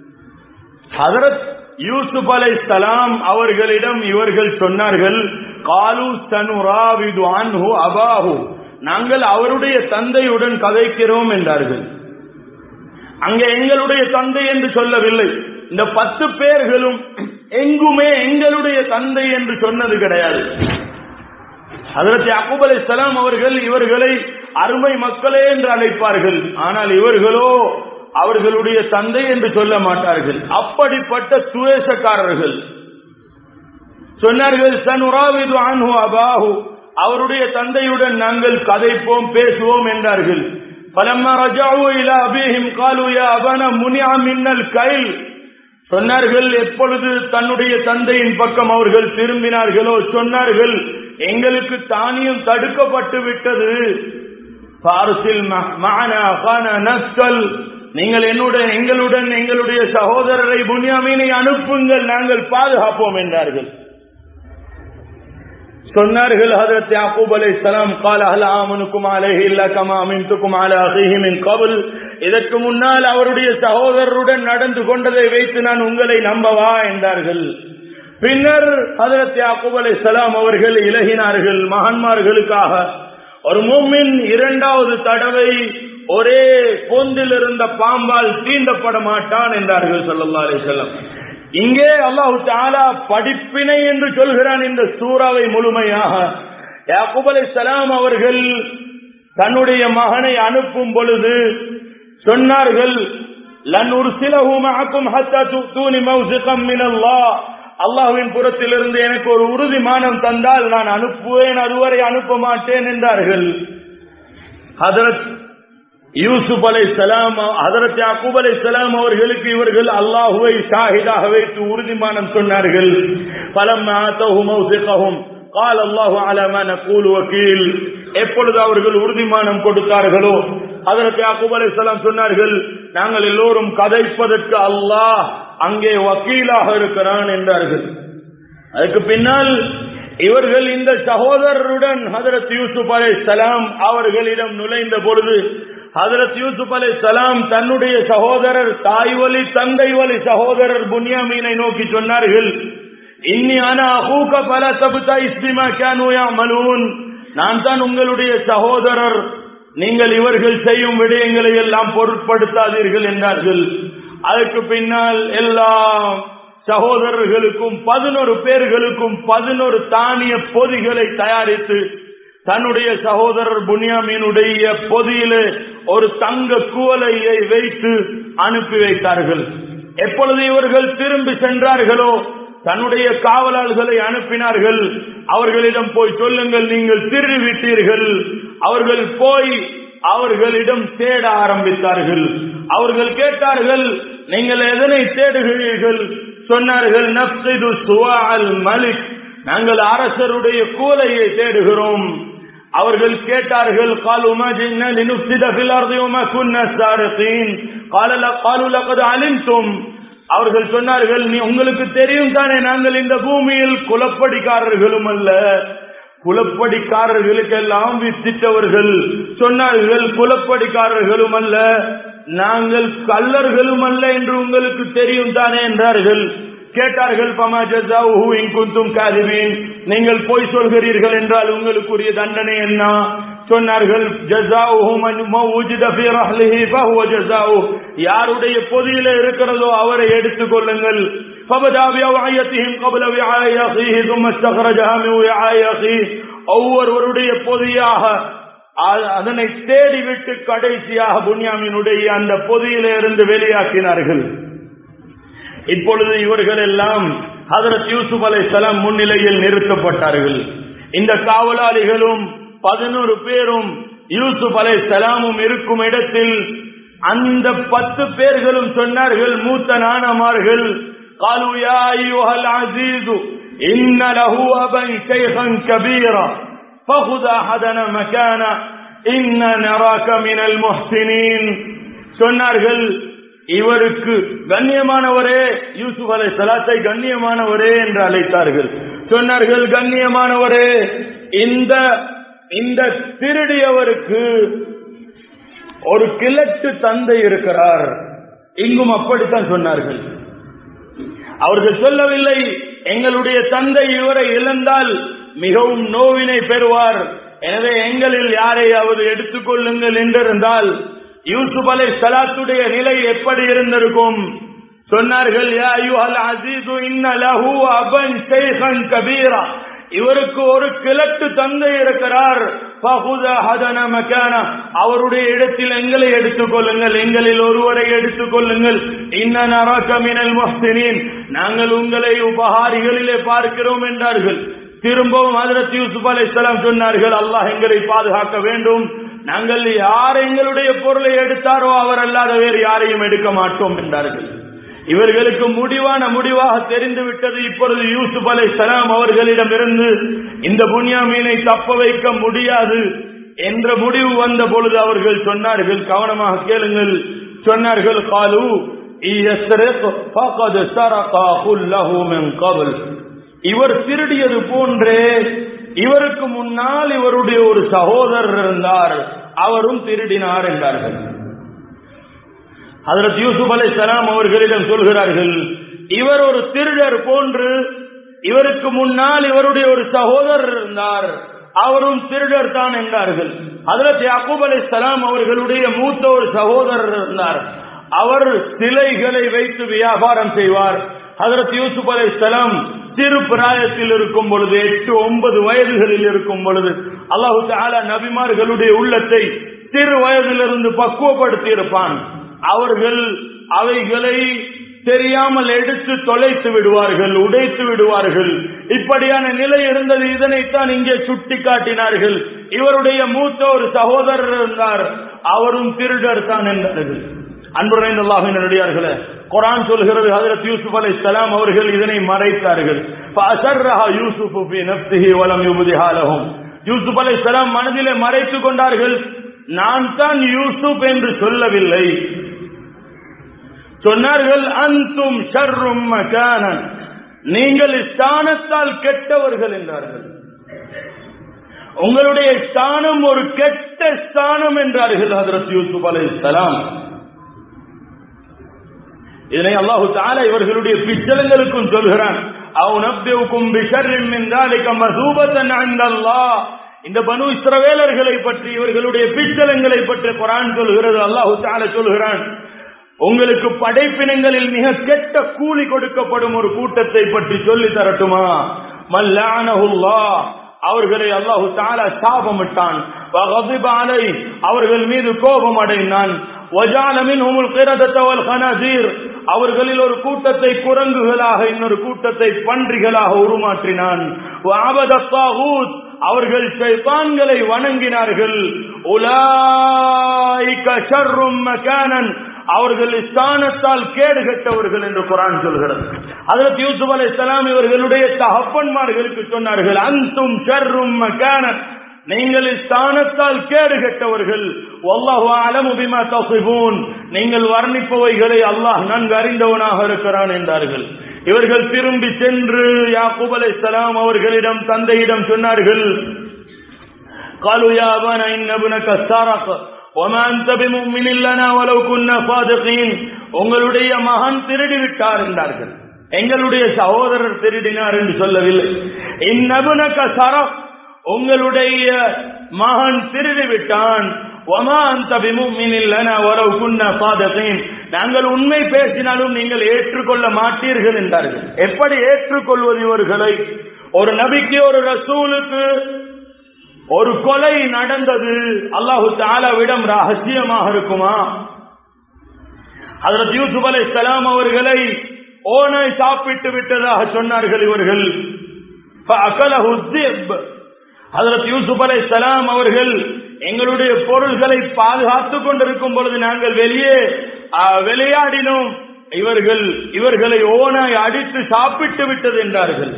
ஹதரத் யூசுப் அலை சலாம் அவர்களிடம் இவர்கள் சொன்னார்கள் காலு சனுராவிது அன்ஹு அபாஹு நாங்கள் அவருடைய தந்தையுடன் கதைக்கிறோம் என்றார்கள் அங்கே எங்களுடைய தந்தை என்று சொல்லவில்லை இந்த பத்து பேர்களும் எங்குமே எங்களுடைய தந்தை என்று சொன்னது கிடையாது அதற்கு அக்குப் அலை சலாம் அவர்கள் இவர்களை அருமை மக்களே என்று அழைப்பார்கள் ஆனால் இவர்களோ அவர்களுடைய தந்தை என்று சொல்ல மாட்டார்கள் அப்படிப்பட்ட சுவேசக்காரர்கள் சொன்னார்கள் சனுராவிது அன்ஹு அபாஹு அவருடைய தந்தையுடன் நாங்கள் கதைப்போம் பேசுவோம் என்றார்கள் பலம்மா ரஜாவு இலா அபீஹிம் காலு யா அபன முனியா மின்னல் கைல் சொன்னார்கள் எப்பொழுது தன்னுடைய தந்தையின் பக்கம் அவர்கள் திரும்பினார்களோ சொன்னார்கள் எங்களுக்கு தானியம் தடுக்கப்பட்டு விட்டது பாரசில் நஸ்கல் நீங்கள் என்னுடன் எங்களுடன் எங்களுடைய சகோதரரை புனியாமீனை அனுப்புங்கள் நாங்கள் பாதுகாப்போம் என்றார்கள் சொன்னார்கள் ஹதரத் யாக்கூப் அலைஹிஸ்ஸலாம் قال هل آمنكم عليه إلا كما أمنتكم على أخيه من قبل இதற்கு முன்னால் அவருடைய சகோதரருடன் நடந்து கொண்டதை வைத்து நான் உங்களை நம்பவா என்றார்கள் பின்னர் ஹதரத் யாக்கூப் அலைஹிஸ்ஸலாம் அவர்கள் இலகினார்கள் மகன்மார்களுக்காக ஒரு மூமின் இரண்டாவது தடவை ஒரே பொந்தில் இருந்த பாம்பால் தீண்டப்பட மாட்டான் என்றார்கள் சல்லல்லா அலிசல்லம் இங்கே அல்லாஹு தாலா படிப்பினை என்று சொல்கிறான் இந்த சூறாவை முழுமையாக யாக்கூப் அலைஹிஸ்ஸலாம் அவர்கள் தன்னுடைய மகனை அனுப்பும் பொழுது சொன்னார்கள் லன் உர்சிலஹு மஅக்கும் ஹத்தா துத்தூனி மௌசிகம் மினல்லாஹ் அல்லாஹ்வின் புறத்திலிருந்து எனக்கு ஒரு உறுதிமானம் தந்தால் நான் அனுப்புவேன் அதுவரை அனுப்ப மாட்டேன் என்றார்கள் ஹதரத் யூசுப் அலை சலாம் ஹதரத் யாக்கூப் அலை சலாம் அவர்களுக்கு இவர்கள் அல்லாஹுவை ஷாஹிதாக வைத்து உறுதிமானம் சொன்னார்கள் பலம் மௌசிகஹும் قال الله على ما نقول وكيل எப்பொழுது அவர்கள் உறுதிமானம் கொடுத்தார்களோ அதற்கு யாக்கூப் அலைஹிஸ்ஸலாம் சொன்னார்கள் நாங்கள் எல்லோரும் கதைப்பதற்கு அல்லாஹ் அங்கே வக்கீலாக இருக்கிறான் என்றார்கள் அதுக்கு பின்னால் இவர்கள் இந்த சகோதரருடன் ஹதரத் யூசுப் அலை சலாம் அவர்களிடம் நுழைந்த பொழுது ஹதரத் யூசுப் அலை சலாம் தன்னுடைய சகோதரர் தாய் வழி தந்தை வழி சகோதரர் புன்யாமீனை நோக்கி சொன்னார்கள் இன்னி ஆனா அகூக்க பல தபுதா இஸ்பிமா கேனுயா மலூன் நான் தான் உங்களுடைய சகோதரர் நீங்கள் இவர்கள் செய்யும் விடயங்களை எல்லாம் பொருட்படுத்தாதீர்கள் என்றார்கள் அதற்கு பின்னால் எல்லா சகோதரர்களுக்கும் பதினொரு பேர்களுக்கும் பதினொரு தானிய பொதிகளை தயாரித்து தன்னுடைய சகோதரர் புனியாமீனுடைய பொதியிலே ஒரு தங்க குவலையை வைத்து அனுப்பி வைத்தார்கள் எப்பொழுது இவர்கள் திரும்பி சென்றார்களோ தன்னுடைய காவலாளர்களை அனுப்பினார்கள் அவர்களிடம் போய் சொல்லுங்கள் நீங்கள் திருடி விட்டீர்கள் அவர்கள் போய் அவர்களிடம் தேட ஆரம்பித்தார்கள் அவர்கள் கேட்டார்கள் நீங்கள் எதனை தேடுகிறீர்கள் சொன்னார்கள் நப்சிது சுவால் மலிக் நாங்கள் அரசருடைய கூலையை தேடுகிறோம் அவர்கள் கேட்டார்கள் قال ما جئنا لنفسد في الارض وما كنا سارقين قال قالوا لقد علمتم அவர்கள் சொன்னார்கள் நீ உங்களுக்கு தெரியும் தானே நாங்கள் இந்த பூமியில் குலப்படிக்காரர்களும் அல்ல குலப்படிக்காரர்களுக்கெல்லாம் வித்திட்டவர்கள் சொன்னார்கள் குலப்படிக்காரர்களும் அல்ல நாங்கள் கல்லர்களும் அல்ல என்று உங்களுக்கு தெரியும் தானே என்றார்கள் கேட்டார்கள் பமா ஜஸாவுஹு இன் குந்தும் காதிபீன் நீங்கள் போய் சொல்கிறீர்கள் என்றால் உங்களுக்குரிய தண்டனை என்ன சொன்னார்கள் ஜஸாவுஹு மன் மௌஜித ஃபீ ரஹ்லிஹி ஃபஹுவ ஜஸாவுஹு யாருடைய பொதியிலே இருக்கிறதோ அவரை எடுத்துக் கொள்ளுங்கள் فبدا بأوعيتهم قبل وعاء أخيه ثم استخرجها من وعاء أخيه ஒவ்வொருவருடைய பொதியாக அதனை தேடிவிட்டு கடைசியாக புன்யாமினுடைய அந்த பொதியிலே இருந்து வெளியாக்கினார்கள் இப்பொழுது இவர்கள் எல்லாம் ஹதரத் யூசுப் அலை சலாம் முன்னிலையில் நிறுத்தப்பட்டார்கள் இந்த காவலாளிகளும் பதினோரு பேரும் யூசுப் அலை சலாமும் இருக்கும் இடத்தில் அந்த பத்து பேர்களும் சொன்னார்கள் மூத்த நாணமார்கள் قالوا يا أيها العزيز إن له أبا شيخا كبيرا فخذ أحدنا مكانا إن نراك من المحسنين சொன்னார்கள் இவருக்கு கண்ணியமானவரே யூசுப் அலை சலாத்தை கண்ணியமானவரே என்று அழைத்தார்கள் சொன்னார்கள் கண்ணியமானவரே இந்த இந்த திருடியவருக்கு ஒரு கிழட்டு தந்தை இருக்கிறார் இங்கும் அப்படித்தான் சொன்னார்கள் அவர்கள் சொல்லவில்லை எங்களுடைய தந்தை இவரை இழந்தால் மிகவும் நோவினை பெறுவார் எனவே எங்களில் யாரையாவது எடுத்துக்கொள்ளுங்கள் என்றிருந்தால் யூசுப் அலை சலாத்துடைய நிலை எப்படி இருந்திருக்கும் சொன்னார்கள் யா அய்யுஹல் அஸீது இன்ன லஹு அபன் ஷைഖன் கபீரா இவருக்கு ஒரு கிழக்கு தந்தை இருக்கிறார் ஃபஹுத ஹதன மகான அவருடைய இடத்தில் எங்களை எடுத்துக் கொள்ளுங்கள் எங்களில் ஒருவரை எடுத்துக் கொள்ளுங்கள் இன்ன நராக மினல் முஹ்சினீன் நாங்கள் உங்களை உபகாரிகளிலே பார்க்கிறோம் என்றார்கள் திரும்பவும் ஹஜரத் யூசுப் அலைஹிஸ்ஸலாம் சொன்னார்கள் அல்லாஹ் எங்களை பாதுகாக்க வேண்டும் நாங்கள் யார் எங்களுடைய பொருளை எடுத்தாரோ அவர் அல்லாத வேறு யாரையும் எடுக்க மாட்டோம் என்றார்கள் இவர்களுக்கு முடிவான முடிவாக தெரிந்து விட்டது இப்பொழுது யூசுப் அலை சலாம் அவர்களிடமிருந்து இந்த புன்யாமீனை தப்ப வைக்க முடியாது என்ற முடிவு வந்த பொழுது அவர்கள் சொன்னார்கள் கவனமாக கேளுங்கள் சொன்னார்கள் காலு இவர் திருடியது போன்றே இவருக்கு முன்னால் இவருடைய ஒரு சகோதரர் இருந்தார் அவரும் திருடினார் என்றார்கள் அதற்கு யூசுப் அலை சலாம் அவர்களிடம் சொல்கிறார்கள் இவர் ஒரு திருடர் போன்று இவருக்கு முன்னால் இவருடைய ஒரு சகோதரர் இருந்தார் அவரும் திருடர் தான் என்றார்கள் அதில் யாக்கூப் அலி சலாம் அவர்களுடைய மூத்த ஒரு சகோதரர் இருந்தார் அவர் சிலைகளை வைத்து வியாபாரம் செய்வார் ஹதரத் யூசுப் அலை சலாம் சிறு பிராயத்தில் இருக்கும் பொழுது எட்டு ஒன்பது வயதுகளில் இருக்கும் பொழுது அல்லாஹு தாலா நபிமார்களுடைய உள்ளத்தை சிறு வயதிலிருந்து பக்குவப்படுத்தி இருப்பான் அவர்கள் அவைகளை தெரியாமல் எடுத்து தொலைத்து விடுவார்கள் உடைத்து விடுவார்கள் இப்படியான நிலை இருந்தது இதனைத்தான் இங்கே சுட்டி காட்டினார்கள் இவருடைய மூத்த ஒரு சகோதரர் இருந்தார் அவரும் திருடர் தான் என்றார்கள் அன்புரைந்தல்லாக நடிகார்களே குரான் சொல்கிறது ஹதரத் யூசுப் அலை சலாம் அவர்கள் இதனை மறைத்தார்கள் யூசுப் அலை சலாம் மனதிலே மறைத்துக் கொண்டார்கள் நான் தான் யூசுப் என்று சொல்லவில்லை சொன்னார்கள் அந்தும் ஷர்ரும் மகானன் நீங்கள் ஸ்தானத்தால் கெட்டவர்கள் என்றார்கள் உங்களுடைய ஸ்தானம் ஒரு கெட்ட ஸ்தானம் என்றார்கள் ஹதரத் யூசுப் அலை சலாம் இதனை அல்லாஹு தாலா இவர்களுடைய பிச்சலங்களுக்கும் சொல்கிறான் இந்த பனு இஸ்ரவேலர்களை பற்றி இவர்களுடைய பிச்சலங்களை பற்றி குரான் சொல்கிறது அல்லாஹு தாலா சொல்கிறான் உங்களுக்கு படைப்பினங்களில் மிக கெட்ட கூலி கொடுக்கப்படும் ஒரு கூட்டத்தை பற்றி சொல்லி தரட்டுமா மல்லானஹுல்லா அவர்களை அல்லாஹு தாலா சாபமிட்டான் அவர்கள் மீது கோபம் அடைந்தான் அவர்களில் ஒரு கூட்டத்தை குரங்குகளாக இன்னொரு கூட்டத்தை பன்றிகளாக உருமாற்றினான் அவர்கள் ஷைத்தான்களை வணங்கினார்கள் அவர்கள் ஸ்தானத்தால் கேடு கட்டவர்கள் என்று குரான் சொல்கிறது அதற்கு யூசுப் அலை சலாம் இவர்களுடைய தகப்பன்மார்களுக்கு சொன்னார்கள் அந்தும் ஷர்ரும் மகானன் நீங்கள் ஸ்தானத்தால் கேடு கெட்டவர்கள் நீங்கள் வர்ணிப்பவைகளை அல்லாஹ் நன்கு அறிந்தவனாக இருக்கிறான் என்றார்கள் இவர்கள் திரும்பி சென்று யாக்கூப் அலை சலாம் அவர்களிடம் தந்தையிடம் சொன்னார்கள் قالوا يا أبانا إن ابنك سرق وما أنت بمؤمن لنا ولو كنا صادقين உங்களுடைய மகன் திருடி விட்டார் என்றார்கள் எங்களுடைய சகோதரர் திருடினார் என்று சொல்லவில்லை இந்நபுனக சரக் உங்களுடைய மகன் திருடி விட்டான் நாங்கள் உண்மை பேசினாலும் நீங்கள் ஏற்றுக்கொள்ள மாட்டீர்கள் என்றார்கள் எப்படி ஏற்றுக்கொள்வது இவர்களை ஒரு நபிக்கு ஒரு ரசூலுக்கு ஒரு கொலை நடந்தது அல்லாஹு தாலாவிடம் ரகசியமாக இருக்குமா அதற்கு யூசுப் அலை சலாம் அவர்களை ஓனை சாப்பிட்டு விட்டதாக சொன்னார்கள் இவர்கள் அதற்கு யூசுப் அலை சலாம் அவர்கள் எங்களுடைய பொருள்களை பாதுகாத்துக் கொண்டிருக்கும் பொழுது நாங்கள் வெளியே விளையாடினோம் இவர்கள் இவர்களை ஓனாய் அடித்து சாப்பிட்டு விட்டது என்றார்கள்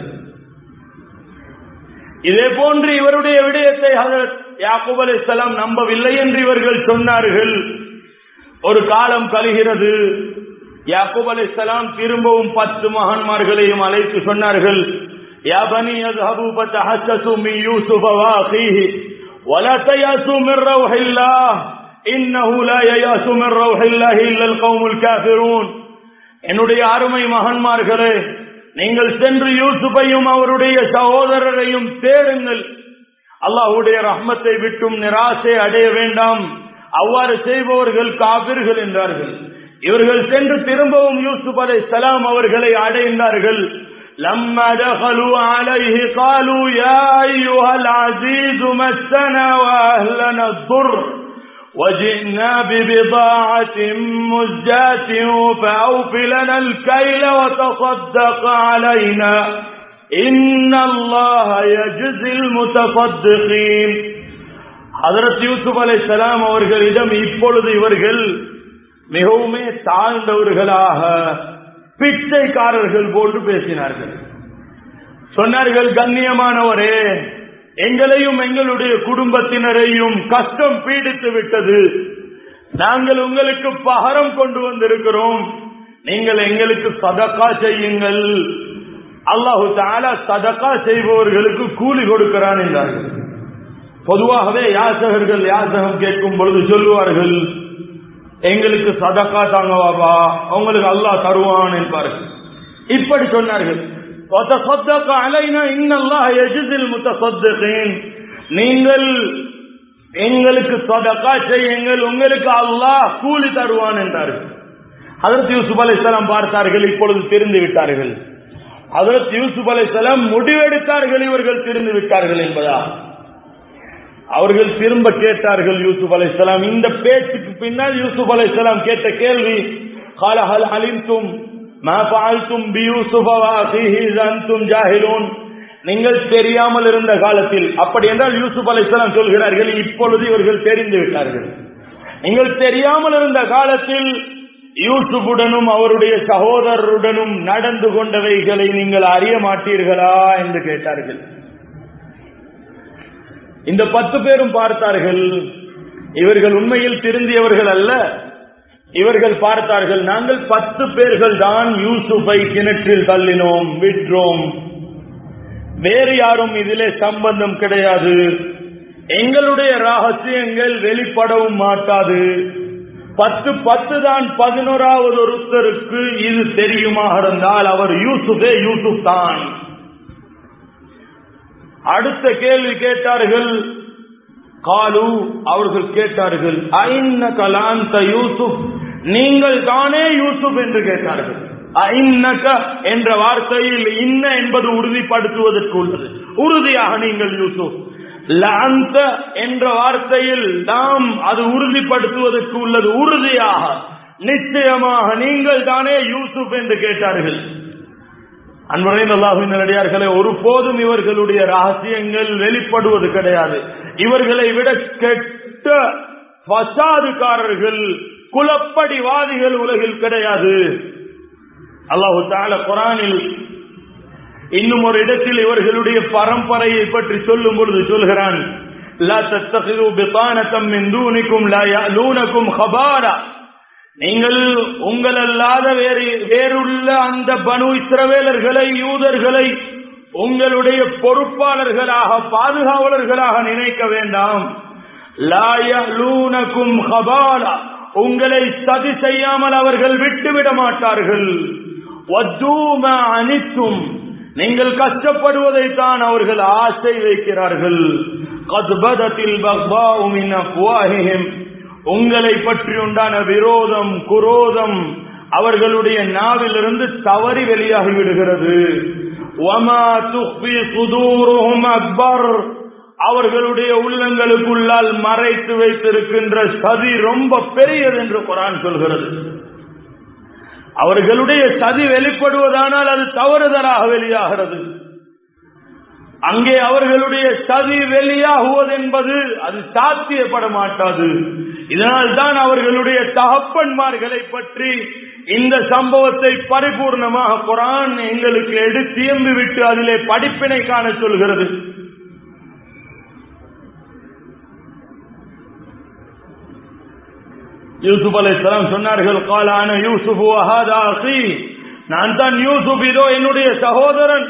இதே போன்று இவருடைய விடயத்தை யாக்கூப் அலி சலாம் நம்பவில்லை என்று இவர்கள் சொன்னார்கள் ஒரு காலம் கழிகிறது யாக்கூப் அலி சலாம் திரும்பவும் பத்து மகன்மார்களையும் அழைத்து சொன்னார்கள் يا بني اذهبوا فتحسسوا من يوسف واخيه ولا تيأسوا من روح الله إنه لا ييأس من روح الله إلا القوم الكافرون என்னுடைய அருமை மகன்மார்களே நீங்கள் சென்று யூசுஃபையும் அவருடைய சகோதரரையும் தேடுங்கள் அல்லாஹுடைய ரஹ்மத்தை விட்டும் நிராசை அடைய வேண்டாம் அவ்வாறு செய்பவர்கள் காபிர்கள் என்றார்கள் இவர்கள் சென்று திரும்பவும் யூசுப் அலை சலாம் அவர்களை அடைந்தார்கள் لما دخلوا عليه قالوا يا أيها العزيز مسنا وأهلنا الضر وجئنا ببضاعة مزجاة فأوف لنا الكيل وتصدق علينا إن الله يجزي المتصدقين ஹதரத் யூசுப் அலை சலாம் அவர்களிடம் இப்பொழுது இவர்கள் மிகவுமே தாழ்ந்தவர்களாக பிச்சைக்காரர்கள் போன்று பேசினார்கள் சொன்னார்கள் கண்ணியமானவரே எங்களையும் எங்களுடைய குடும்பத்தினரையும் கஷ்டம் பீடித்து விட்டது நாங்கள் உங்களுக்கு பகரம் கொண்டு வந்திருக்கிறோம் நீங்கள் எங்களுக்கு சதக்கா செய்யுங்கள் அல்லாஹு தாலா சதக்கா செய்பவர்களுக்கு கூலி கொடுக்கிறான் என்றார்கள் பொதுவாகவே யாசகர்கள் யாசகம் கேட்கும் பொழுது சொல்லுவார்கள் எங்களுக்கு சதக்கா தாங்க பாபா உங்களுக்கு அல்லாஹ் தருவான் என்பார்கள் இப்படி சொன்னார்கள் நீங்கள் எங்களுக்கு சதக்கா செய்யுங்கள் உங்களுக்கு அல்லாஹ் கூலி தருவான் என்றார்கள் அதற்கு யூசுப் அலைஹிஸ்ஸலாம் பார்த்தார்கள் இப்பொழுது தெரிந்து விட்டார்கள் அதற்கு யூசுப் அலைஹிஸ்ஸலாம் முடிவெடுத்தார்கள் இவர்கள் தெரிந்து விட்டார்கள் என்பதா அவர்கள் திரும்ப கேட்டார்கள் யூசுப் அலைஹிஸ்ஸலாம் இந்த பேச்சுக்கு பின்னால் யூசுப் அலைஹிஸ்ஸலாம் கேட்ட கேள்வி قال هل علمتم ما فعلتم بيوسف واخيه اذ انتم جاهلون நீங்கள் தெரியாமல் இருந்த காலத்தில் அப்படி என்றால் யூசுப் அலைஹிஸ்ஸலாம் சொல்கிறார்கள் இப்பொழுது இவர்கள் தெரிந்து விட்டார்கள் நீங்கள் தெரியாமல் இருந்த காலத்தில் யூசுஃபுடனும் அவருடைய சகோதரருடனும் நடந்து கொண்டவைகளை நீங்கள் அறிய மாட்டீர்களா என்று கேட்டார்கள் இந்த பத்து பேரும் பார்த்தார்கள் இவர்கள் உண்மையில் திருந்தியவர்கள் அல்ல இவர்கள் பார்த்தார்கள் நாங்கள் பத்து பேர்கள் தான் யூசுஃபை கிணற்றில் தள்ளினோம் விற்றோம் வேறு யாரும் இதிலே சம்பந்தம் கிடையாது எங்களுடைய ரகசியங்கள் வெளிப்படவும் மாட்டாது பத்து பத்து தான் பதினோராவது ஒருத்தருக்கு இது தெரியுமா இருந்தால் அவர் யூசுஃபே யூசுப் தான் அடுத்த கேள்வி கேட்டார்கள் காலு அவர்கள் கேட்டார்கள் ஐன்ன கலாந்த யூசுப் நீங்கள் தானே யூசுப் என்று கேட்டார்கள் ஐன்னக என்ற வார்த்தையில் இன்ன என்பது உறுதிப்படுத்துவதற்கு உள்ளது உறுதியாக நீங்கள் யூசுப் லாந்த என்ற வார்த்தையில் நாம் அது உறுதிப்படுத்துவதற்கு உள்ளது உறுதியாக நிச்சயமாக நீங்கள் தானே யூசுப் என்று கேட்டார்கள் அன்பரைந்த அல்லாஹின் நல்லடியார்களே ஒருபோதும் இவர்களுடைய ரகசியங்கள் வெளிப்படுவது கிடையாது இவர்களை விட கெட்ட பசாதுக்காரர்கள் குலப்படிவாதிகள் உலகில் கிடையாது அல்லாஹு தால குரானில் இன்னும் ஒரு இடத்தில் இவர்களுடைய பரம்பரையை பற்றி சொல்லும் பொழுது சொல்கிறான் لا تتخذوا بطانة من دونكم لا يألونكم خبارا நீங்கள் உங்கள் அல்லாத வேறு வேறுள்ள அந்த பனு இஸ்ரவேலர்களை யூதர்களை உங்களுடைய பொறுப்பாளர்களாக பாதுகாவலர்களாக நினைக்க வேண்டாம் லாயலூனக்கும் ஹபாலா உங்களை சதி செய்யாமல் அவர்கள் விட்டுவிட மாட்டார்கள் அனித்தும் நீங்கள் கஷ்டப்படுவதை தான் அவர்கள் ஆசை வைக்கிறார்கள் உங்களை பற்றி உண்டான விரோதம் குரோதம் அவர்களுடைய நாவிலிருந்து தவறி வெளியாகி விடுகிறது அக்பர் அவர்களுடைய உள்ளங்களுக்குள்ளால் மறைத்து வைத்திருக்கின்ற சதி ரொம்ப பெரியது என்று குரான் சொல்கிறது அவர்களுடைய சதி வெளிப்படுவதானால் அது தவறுதலாக வெளியாகிறது அங்கே அவர்களுடைய சதி வெளியாகுவது என்பது அது சாத்தியப்பட மாட்டாது இதனால் தான் அவர்களுடைய தகப்பன்மார்களை பற்றி இந்த சம்பவத்தை பரிபூர்ணமாக குரான் எங்களுக்கு எடுத்தியம்பி விட்டு அதிலே படிப்பினை காண சொல்கிறது யூசுப் அலை சொன்னார்கள் காலான யூசுப் நான் தான் யூசுப் இதோ என்னுடைய சகோதரன்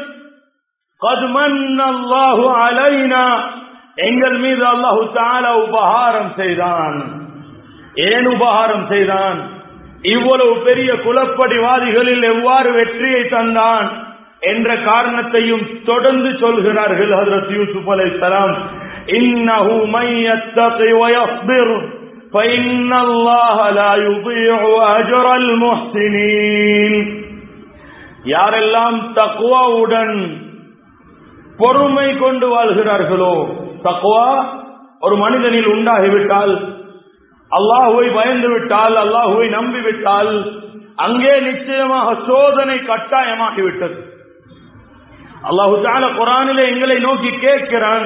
அல்லாஹு அலைனா எங்கள் மீது அல்லாஹு தால உபகாரம் செய்தான் ஏன் உபகாரம் செய்தான் இவ்வளவு பெரிய குலப்படிவாதிகளில் எவ்வாறு வெற்றியை தந்தான் என்ற காரணத்தையும் தொடர்ந்து சொல்கிறார்கள் ஹதரத் யூசுப் அலை சலாம் இன்னஹு மையத்தகி வயஸ்பிர் فإن الله لا يضيع أجر المحسنين யாரெல்லாம் தக்குவாவுடன் பொறுமை கொண்டு வாழ்கிறார்களோ தக்குவா ஒரு மனிதனில் உண்டாகிவிட்டால் அல்லாஹுவை பயந்து விட்டால் அல்லாஹுவை நம்பிவிட்டால் அங்கே நிச்சயமாக சோதனை கட்டாயமாகிவிட்டது அல்லாஹு தால குரானிலே எங்களை நோக்கி கேட்கிறான்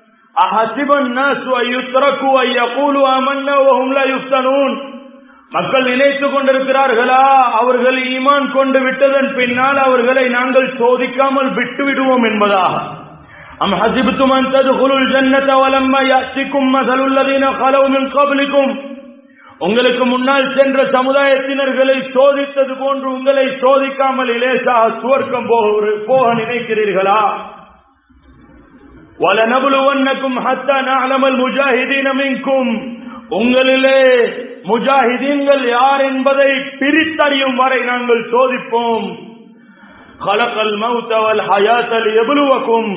மக்கள் நினைத்துக் கொண்டிருக்கிறார்களா அவர்கள் ஈமான் கொண்டு விட்டதன் பின்னால் அவர்களை நாங்கள் சோதிக்காமல் விட்டு விடுவோம் என்பதாக أم حسبتم أن تدخلوا الجنة ولما يأتكم مثل الذين خلوا من قبلكم உங்களுக்கு முன்னால் சென்ற சமுதாயத்தினர்களை சோதித்தது போன்று உங்களை சோதிக்காமல் இலேசாக சுவர்க்கம் போக நினைக்கிறீர்களா وَلَنَبْلُوَنَّكُمْ حَتَّى نَعْلَمَ الْمُجَاهِدِينَ مِنْكُمْ உங்களிலே முஜாஹிதீன்கள் யார் என்பதை பிரித்தறியும் வரை நாங்கள் சோதிப்போம் خَلَقَ الْمَوْتَ وَالْحَيَاةَ لِيَبْلُوَكُمْ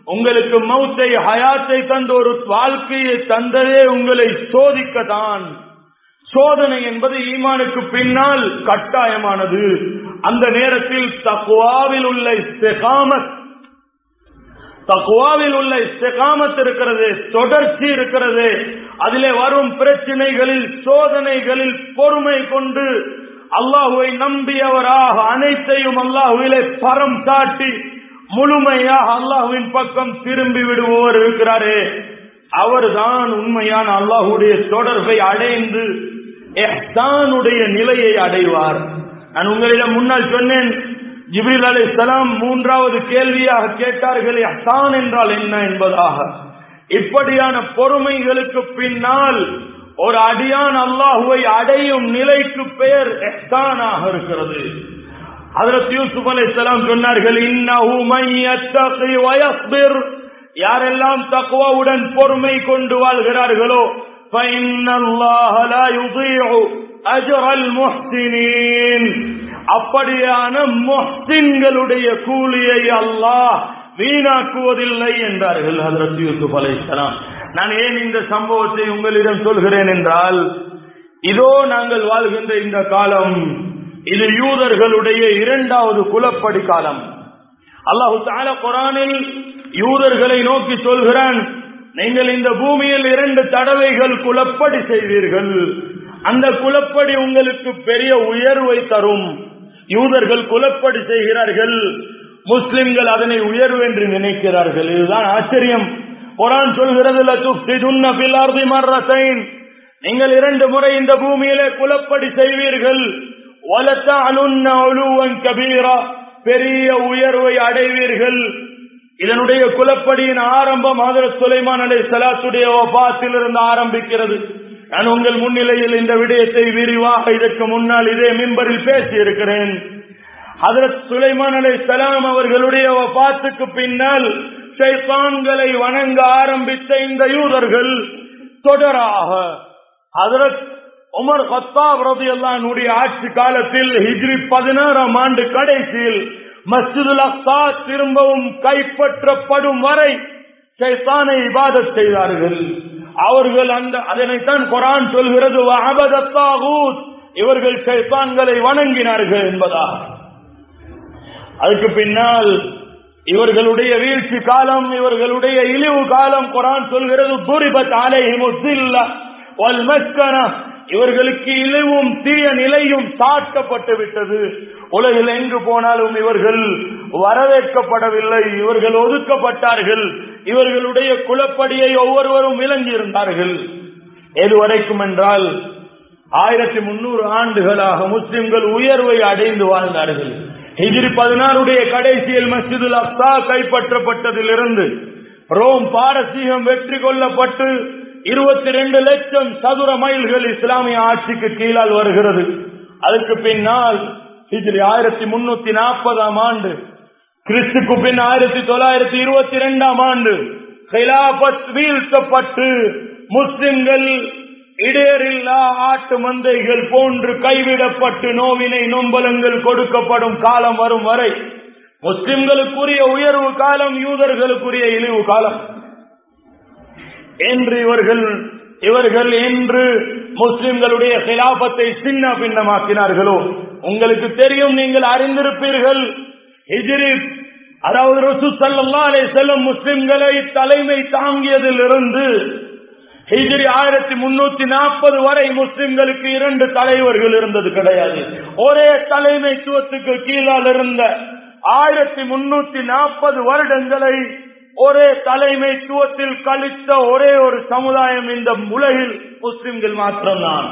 உங்களுக்கு மௌத்தை ஹயாத்தை தந்த ஒரு வாழ்க்கையை தந்ததே உங்களை சோதிக்கத்தான் சோதனை என்பது ஈமானுக்கு பின்னால் கட்டாயமானது அந்த நேரத்தில் தக்குவாவில் உள்ள இஸ்திகாமத் தக்குவாவில் உள்ள இஸ்திகாமத் இருக்கிறது தொடர்ச்சி இருக்கிறது அதிலே வரும் பிரச்சனைகளில் சோதனைகளில் பொறுமை கொண்டு அல்லாஹுவை நம்பியவராக அனைத்தையும் அல்லாஹுவிலே பரம் சாட்டி முழுமையாக அல்லாஹுவின் பக்கம் திரும்பி விடுவோர் இருக்கிறாரே அவர்தான் உண்மையான அல்லாஹுடைய தொடர்பை அடைந்து எஹ்தானுடைய நிலையை அடைவார் நான் உங்களிடம் முன்னால் சொன்னேன் ஜிப்ரில் அலி சலாம் மூன்றாவது கேள்வியாக கேட்டார்கள் எஹ்தான் என்றால் என்ன என்பதாக இப்படியான பொறுமைகளுக்கு பின்னால் ஒரு அடியான் அல்லாஹுவை அடையும் நிலைக்கு பெயர் எஹ்தானாக இருக்கிறது ஹதரத் யூசுப் அலைஹிஸ்ஸலாம் சொன்னார்கள் இன்னஹு மன் யத்தகி வயஸ்பிர் யாரெல்லாம் தக்வாவுடன் பொறுமை கொண்டு வாழ்கிறார்களோ فإن الله لا يضيع أجر المحسنين அப்படியான முஹ்சின்களுடைய கூலியை அல்லாஹ் வீணாக்குவதில்லை என்றார்கள் ஹதரத் யூசுப் அலைஹிஸ்ஸலாம் நான் ஏன் இந்த சம்பவத்தை உங்களிடம் சொல்கிறேன் என்றால் இதோ நாங்கள் வாழ்கின்ற இந்த காலம் இது யூதர்களுடைய இரண்டாவது குலப்படி காலம் அல்லாஹு தால குரானில் யூதர்களை நோக்கி சொல்கிறான் நீங்கள் இந்த பூமியில் இரண்டு தடவைகள் குலப்படி செய்வீர்கள் அந்த குலப்படி உங்களுக்கு பெரிய உயர்வை தரும் யூதர்கள் குலப்படி செய்கிறார்கள் முஸ்லிம்கள் அதனை உயர்வு என்று நினைக்கிறார்கள் இதுதான் ஆச்சரியம் குரான் சொல்கிறது நீங்கள் இரண்டு முறை இந்த பூமியிலே குலப்படி செய்வீர்கள் கபீரா பெரிய உயர்வை அடைவீர்கள் இதனுடைய குலப்படியின் ஆரம்பம் ஹதரத் சுலைமான் அலை சலாத்துடைய பாத்தில் இருந்து ஆரம்பிக்கிறது நான் உங்கள் முன்னிலையில் இந்த விடயத்தை விரிவாக இதற்கு முன்னால் இதே மிம்பரில் பேசி இருக்கிறேன் ஹதரத் சுலைமான் அலை சலாம் அவர்களுடைய பாத்துக்கு பின்னால் ஷைத்தான்களை வணங்க ஆரம்பித்த இந்த யூதர்கள் தொடராக ஹதரத் உமர் கத்தாப் ரதி அல்லானுடைய ஆட்சி காலத்தில் ஹிஜ்ரி பதினாறாம் ஆண்டு கடைசியில் மஸ்ஜிதுல் அக்சா திரும்பவும் கைப்பற்றப்படும் வரை சைத்தானை இபாதத் செய்தார்கள் அவர்கள் அந்த அதனைத்தான் குரான் சொல்கிறது வஹபதத்தாகூத் இவர்கள் சைத்தான்களை வணங்கினார்கள் என்பதாக அதுக்கு பின்னால் இவர்களுடைய வீழ்ச்சி காலம் இவர்களுடைய இழிவு காலம் குரான் சொல்கிறது துரிபத் அலைஹிமுத்தில்லா வல் மஸ்கனா இவர்களுக்கு இழிவும் தீய நிலையும் சாட்டப்பட்டு விட்டது உலகில் எங்கு போனாலும் இவர்கள் வரவேற்கப்படவில்லை இவர்கள் ஒதுக்கப்பட்டார்கள் இவர்களுடைய குலப்படியை ஒவ்வொருவரும் விளங்கி இருந்தார்கள் எதுவரைக்கும் என்றால் ஆயிரத்தி முன்னூறு ஆண்டுகளாக முஸ்லிம்கள் உயர்வை அடைந்து வாழ்ந்தார்கள் ஹிஜ்ரி பதினாறுடைய கடைசியில் மஸ்ஜிதுல் அக்சா கைப்பற்றப்பட்டதிலிருந்து ரோம் பாரசீகம் வெற்றி கொள்ளப்பட்டு இருபத்தி ரெண்டு லட்சம் சதுர மைல்கள் இஸ்லாமிய ஆட்சிக்கு கீழால் வருகிறது அதுக்கு பின்னால் ஹிஜ்ரி ஆயிரத்தி முன்னூத்தி நாற்பதாம் ஆண்டு கிறிஸ்துக்கு பின் ஆயிரத்தி தொள்ளாயிரத்தி இருபத்தி இரண்டாம் ஆண்டு ஹிலாபத் வீழ்த்தப்பட்டு முஸ்லிம்கள் இடையரில்லா ஆட்டு மந்தைகள் போன்று கைவிடப்பட்டு நோவினை நொம்பலங்கள் கொடுக்கப்படும் காலம் வரும் வரை முஸ்லிம்களுக்குரிய உயர்வு காலம் யூதர்களுக்குரிய இழிவு காலம் என்று இவர்கள் இவர்கள் என்று முஸ்லிம்களுடைய சிலாபத்தை சின்ன பின்னமாக்கினார்களோ உங்களுக்கு தெரியும் நீங்கள் அறிந்திருப்பீர்கள் ஹிஜ்ரி அதாவது ரசூ சல்லா அலே செல்லும் முஸ்லிம்களை தலைமை தாங்கியதிலிருந்து ஹிஜ்ரி ஆயிரத்தி முன்னூத்தி நாற்பது வரை முஸ்லிம்களுக்கு இரண்டு தலைவர்கள் இருந்தது கிடையாது ஒரே தலைமைத்துவத்துக்கு கீழால் இருந்த ஆயிரத்தி முன்னூத்தி நாற்பது வருடங்களை ஒரே தலைமைத்துவத்தில் கழித்த ஒரே ஒரு சமுதாயம் இந்த உலகில் முஸ்லிம்கள் மாத்திரம்தான்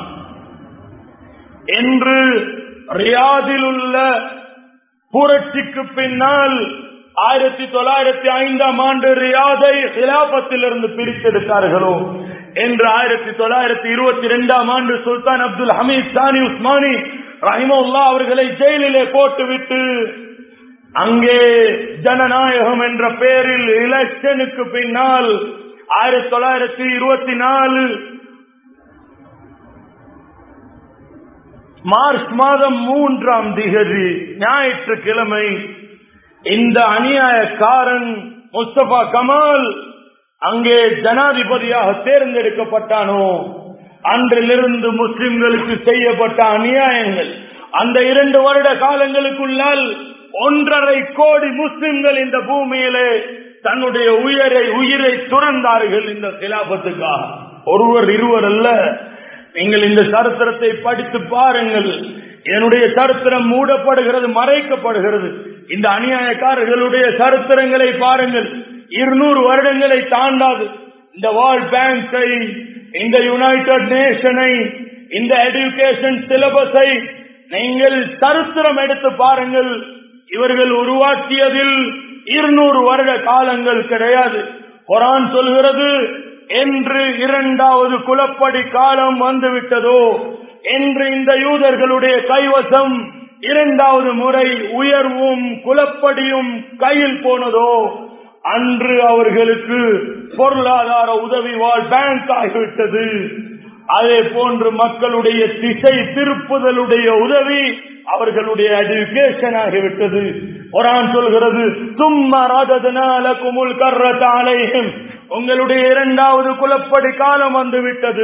என்று ரியாதில் உள்ள புரட்சிக்கு பின்னால் ஆயிரத்தி தொள்ளாயிரத்தி ஐந்தாம் ஆண்டு ரியாதை ஹிலாபத்தில் இருந்து பிரித்தெடுத்தார்களோ என்று ஆயிரத்தி தொள்ளாயிரத்தி இருபத்தி இரண்டாம் ஆண்டு சுல்தான் அப்துல் ஹமீத் சானி உஸ்மானி ரஹிமுல்லா அவர்களை ஜெயிலிலே போட்டுவிட்டு அங்கே ஜனநாயகம் என்ற பெயரில் எலெக்ஷனுக்கு பின்னால் ஆயிரத்தி தொள்ளாயிரத்தி இருபத்தி நாலு மார்ச் மாதம் மூன்றாம் திகதி ஞாயிற்றுக்கிழமை இந்த அநியாயக்காரன் முஸ்தபா கமால் அங்கே ஜனாதிபதியாக தேர்ந்தெடுக்கப்பட்டானோ அன்றிலிருந்து முஸ்லிம்களுக்கு செய்யப்பட்ட அநியாயங்கள் அந்த இரண்டு வருட காலங்களுக்குள்ளால் ஒன்றரை கோடி முஸ்லிம்கள் இந்த பூமியிலே தன்னுடைய உயிரை உயிரை துறந்தார்கள் இந்த சிலாபத்துக்காக ஒருவர் இருவர் அல்ல நீங்கள் இந்த சரித்திரத்தை படித்து பாருங்கள் என்னுடைய சரித்திரம் மூடப்படுகிறது மறைக்கப்படுகிறது இந்த அநியாயக்காரர்களுடைய சரித்திரங்களை பாருங்கள் இருநூறு வருடங்களை தாண்டாது இந்த வேர்ல்ட் பேங்கை இந்த யுனைடெட் நேஷனை இந்த எடுகேஷன் சிலபஸை நீங்கள் சரித்திரம் எடுத்து பாருங்கள் இவர்கள் உருவாக்கியதில் இருநூறு வருட காலங்கள் கிடையாது குரான் சொல்கிறது என்று இரண்டாவது குலப்படி காலம் வந்துவிட்டதோ என்று இந்த யூதர்களுடைய கைவசம் இரண்டாவது முறை உயர்வும் குலப்படியும் கையில் போனதோ அன்று அவர்களுக்கு பொருளாதார உதவி வாழ் பேங்க் ஆகிவிட்டது அதே போன்று மக்களுடைய திசை திருப்புதலுடைய உதவி அவர்களுடைய எஜுகேஷன் ஆகிவிட்டது குரான் சொல்கிறது சும்மா ராஜதனால குமுல் கர்ரத்தாலையும் உங்களுடைய இரண்டாவது குலப்படி காலம் வந்து விட்டது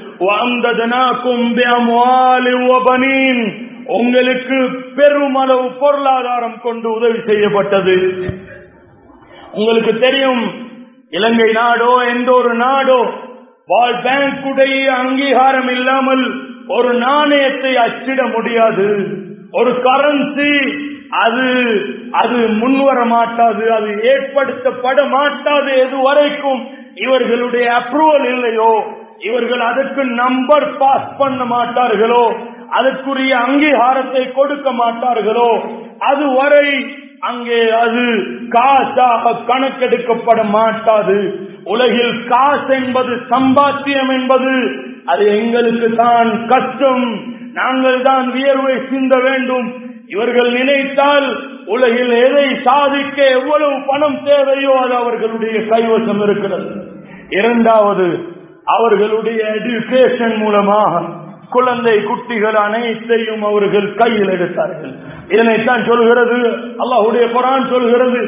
உங்களுக்கு பெருமளவு பொருளாதாரம் கொண்டு உதவி செய்யப்பட்டது உங்களுக்கு தெரியும் இலங்கை நாடோ எந்த ஒரு நாடோ வால் பேங்குடைய அங்கீகாரம் இல்லாமல் ஒரு நாணயத்தை அச்சிட முடியாது ஒரு கரன்சி அது அது முன்வர மாட்டாது அது ஏற்படுத்தப்பட மாட்டாது எது வரைக்கும் இவர்களுடைய அப்ரூவல் இல்லையோ இவர்கள் அதற்கு நம்பர் பாஸ் பண்ண மாட்டார்களோ அதற்குரிய அங்கீகாரத்தை கொடுக்க மாட்டார்களோ அதுவரை அங்கே அது காசாக கணக்கெடுக்கப்பட மாட்டாது உலகில் காசு என்பது சம்பாத்தியம் என்பது அது எங்களுக்கு தான் கஷ்டம் நாங்கள் தான் வியர்வை சிந்த வேண்டும் இவர்கள் நினைத்தால் உலகில் எதை சாதிக்க எவ்வளவு பணம் தேவையோ அது அவர்களுடைய கைவசம் இருக்கிறது இரண்டாவது அவர்களுடைய எஜுகேஷன் மூலமாக குழந்தை குட்டிகள் அனைத்தையும் அவர்கள் கையில் எடுத்தார்கள் இதனைத்தான் சொல்கிறது அல்லாஹுடைய குரான் சொல்கிறது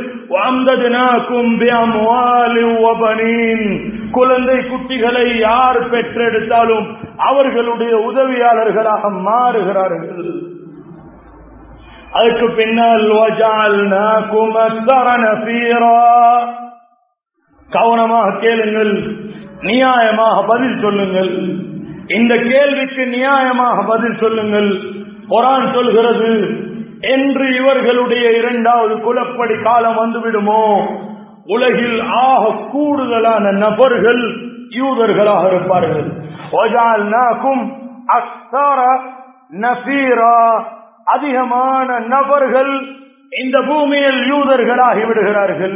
குழந்தை குட்டிகளை யார் பெற்றெடுத்தாலும் அவர்களுடைய உதவியாளர்களாக மாறுகிறார்கள் அதுக்கு பின்னால் கவனமாக கேளுங்கள் நியாயமாக பதில் சொல்லுங்கள் இந்த கேள்விக்கு நியாயமாக பதில் சொல்லுங்கள் குரான் சொல்கிறது என்று இவர்களுடைய இரண்டாவது குலப்படி காலம் வந்துவிடுமோ உலகில் ஆக கூடுதலான நபர்கள் யூதர்களாக இருப்பார்கள் அதிகமான நபர்கள் இந்த பூமியில் யூதர்களாகி விடுகிறார்கள்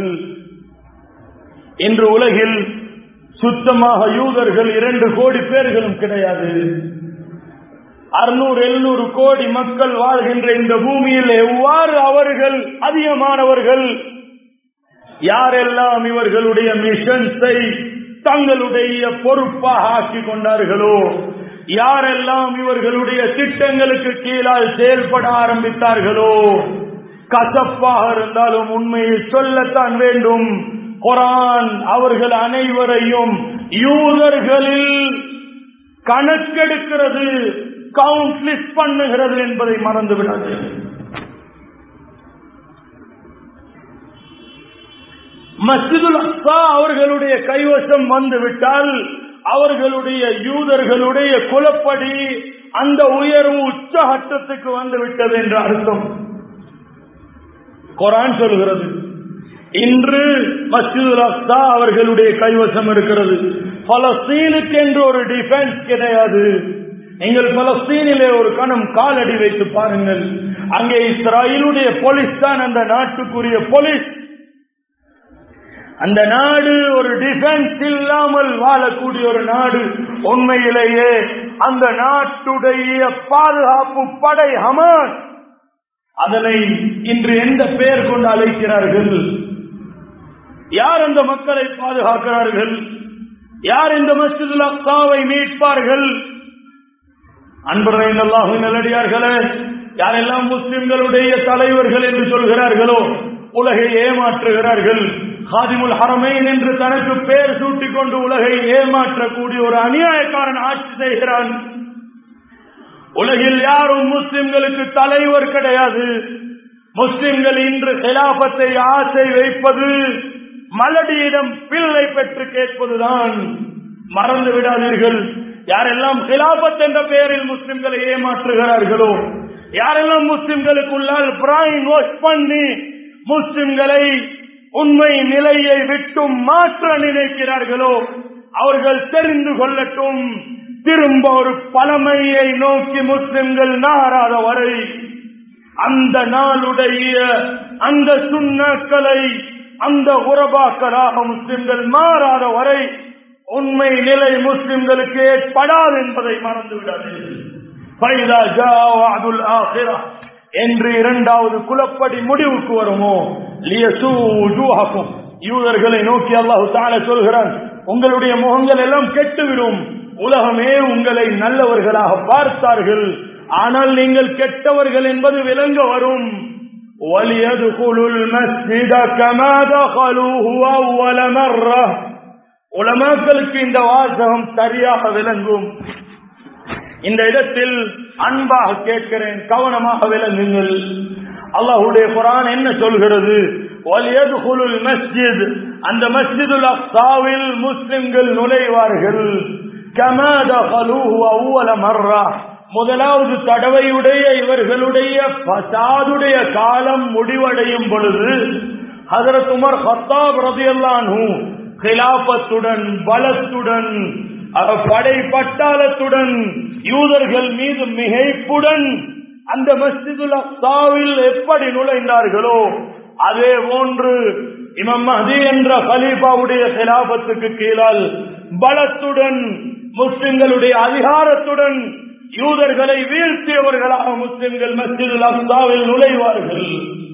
இன்று உலகில் சுத்தமாக யூதர்கள் இரண்டு கோடி பேர்களும் கிடையாது அறுநூறு எழுநூறு கோடி மக்கள் வாழ்கின்ற இந்த பூமியில் எவ்வாறு அவர்கள் அதிகமானவர்கள் யாரெல்லாம் இவர்களுடைய மிஷன்ஸை தங்களுடைய பொறுப்பாக ஆக்கி கொண்டார்களோ யாரெல்லாம் இவர்களுடைய திட்டங்களுக்கு கீழால் செயல்பட ஆரம்பித்தார்களோ கசப்பாக இருந்தாலும் உண்மையை சொல்லத்தான் வேண்டும் குரான் அவர்கள் அனைவரையும் யூதர்களில் கணக்கெடுக்கிறது கவுண்ட் லிஸ்ட் பண்ணுகிறது என்பதை மறந்து விடாது மசிதுல் அக்ஸா அவர்களுடைய கைவசம் வந்து விட்டால் அவர்களுடைய யூதர்களுடைய குலப்படி அந்த உயர்வு உச்சகட்டத்துக்கு வந்து விட்டது என்ற அர்த்தம் குரான் சொல்கிறது இன்று மசூதுல் அக்ஸா அவர்களுடைய கைவசம் இருக்கிறது பலஸ்தீனுக்கு என்று ஒரு டிஃபென்ஸ் கிடையாது நீங்கள் பலஸ்தீனிலே ஒரு கணம் காலடி வைத்து பாருங்கள் அங்கே இஸ்ராயலுடைய போலீஸ் தான் அந்த நாட்டுக்குரிய போலீஸ் அந்த நாடு ஒரு டிஃபென்ஸ் இல்லாமல் வாழக்கூடிய ஒரு நாடு உண்மையிலேயே அந்த நாட்டுடைய பாதுகாப்பு படை ஹமாஸ் அதனை இன்று எந்த பெயர் கொண்டு அழைக்கிறார்கள் யார் அந்த மக்களை பாதுகாக்கிறார்கள் யார் இந்த மஸ்ஜிதுல் அக்சாவை மீட்பார்கள் அன்பர்களாக நல்லடியார்களே யாரெல்லாம் முஸ்லிம்களுடைய தலைவர்கள் என்று சொல்கிறார்களோ உலகை ஏமாற்றுகிறார்கள் ஹாதிமுல் ஹரமைன் என்று தனக்கு பேர் சூட்டிக் கொண்டு உலகை ஏமாற்றக்கூடிய ஒரு அநியாயக்காரன் ஆட்சி செய்கிறான் உலகில் யாரும் முஸ்லிம்களுக்கு தலைவர் கிடையாது முஸ்லிம்கள் இன்று கிலாபத்தை ஆசை வைப்பது மலடியிடம் பிள்ளை பெற்று கேட்பதுதான் மறந்து விடாதீர்கள் யாரெல்லாம் கிலாபத் என்ற பெயரில் முஸ்லிம்களை ஏமாற்றுகிறார்களோ யாரெல்லாம் முஸ்லிம்களுக்குள்ளால் பிராயின் வாஷ் பண்ணி முஸ்லிம்களை உண்மை நிலையை விட்டும் மாற்ற நினைக்கிறார்களோ அவர்கள் தெரிந்து கொள்ளட்டும் திரும்ப ஒரு பழமையை நோக்கி முஸ்லிம்கள் நாராத வரை அந்த நாளுடைய அந்த சுண்ணக்களை அந்த உறவாக்களாக முஸ்லிம்கள் மாறாத வரை உண்மை நிலை முஸ்லிம்களுக்கு ஏற்படாது என்பதை மறந்து விடாதீர்கள் என்று இரண்டாவது குலப்படி முடிவுக்கு வருமோ லியசூஜூஹக்கும் யூதர்களை நோக்கி அல்லாஹு தான சொல்கிறான் உங்களுடைய முகங்கள் எல்லாம் கெட்டுவிடும் உலகமே உங்களை நல்லவர்களாக பார்த்தார்கள் ஆனால் நீங்கள் கெட்டவர்கள் என்பது விளங்க வரும் وَلْيَدْخُلُوا الْمَسْجِدَ كَمَا دَخَلُوهُ أَوَّلَ مَرَّةٍ உலமாக்களுக்கு இந்த வாசகம் சரியாக விளங்கும் இந்த இடத்தில் அன்பாக கேட்கிறேன் கவனமாக விளங்குங்கள் அல்லாஹுடைய குரான் என்ன சொல்கிறது வலியதுகுலுல் மஸ்ஜித் அந்த மஸ்ஜிதுல் அக்ஸாவில் முஸ்லிம்கள் நுழைவார்கள் கமா தகலூஹு அவ்வல மர்ரா முதலாவது தடவையுடைய இவர்களுடைய பசாதுடைய காலம் முடிவடையும் பொழுது ஹதரத் உமர் ஹத்தாப் ரதியல்லானு கிலாபத்துடன் பலத்துடன் படை பட்டாளத்துடன் யூதர்கள் மீது மிகைப்புடன் அந்த மஸ்ஜிதுல் அக்ஸாவில் எப்படி நுழைந்தார்களோ அதே போன்று இமம் மஹதி என்ற கலீஃபாவுடைய கிலாபத்துக்கு கீழால் பலத்துடன் முஸ்லிம்களுடைய அதிகாரத்துடன் யூதர்களை வீழ்த்தியவர்களாக முஸ்லிம்கள் மஸ்ஜிதுல் அக்ஸாவில் நுழைவார்கள்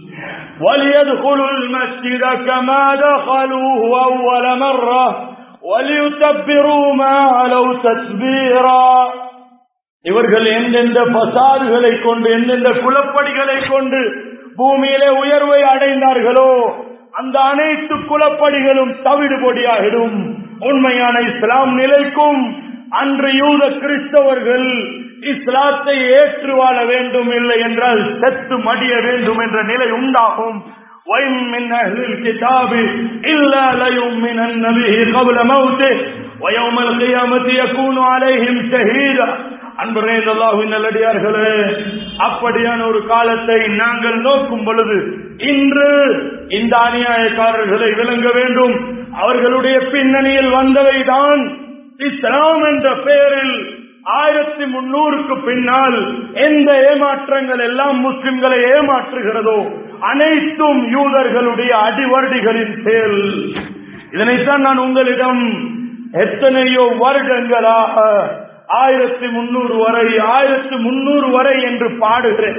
وليدخلوا المسجد كما دخلوه أول مرة وليتبروا ما علوا تتبيرا இவர்கள் எந்தெந்த பசாதுகளை கொண்டு எந்தெந்த குலப்படிகளை கொண்டு பூமியிலே உயர்வை அடைந்தார்களோ அந்த அனைத்து குலப்படிகளும் தவிடுபொடியாகிடும் உண்மையான இஸ்லாம் நிலைக்கும் அன்று யூத கிறிஸ்தவர்கள் இஸ்லாத்தை ஏற்று வாழ வேண்டும் இல்லை என்றால் செத்து மடிய வேண்டும் என்ற நிலை உண்டாகும் وإن من أهل الكتاب إلا ليؤمنن به قبل موته ويوم القيامة يكون عليهم شهيدا அன்பரே அல்லாஹின் நல்லடியார்களே அப்படியான ஒரு காலத்தை நாங்கள் நோக்கும் பொழுது இன்று இந்த அநியாயக்காரர்களை விளங்க வேண்டும் அவர்களுடைய பின்னணியில் வந்தவைதான் இஸ்லாம் என்ற பெயரில் ஆயிரத்தி முன்னூறுக்கு பின்னால் எந்த ஏமாற்றங்கள் எல்லாம் முஸ்லிம்களை ஏமாற்றுகிறதோ அனைத்தும் யூதர்களுடைய அடிவருடிகளின் செயல் இதனைத்தான் நான் உங்களிடம் எத்தனையோ வருடங்களாக ஆயிரத்தி முன்னூறு வரை ஆயிரத்தி முன்னூறு வரை என்று பாடுகிறேன்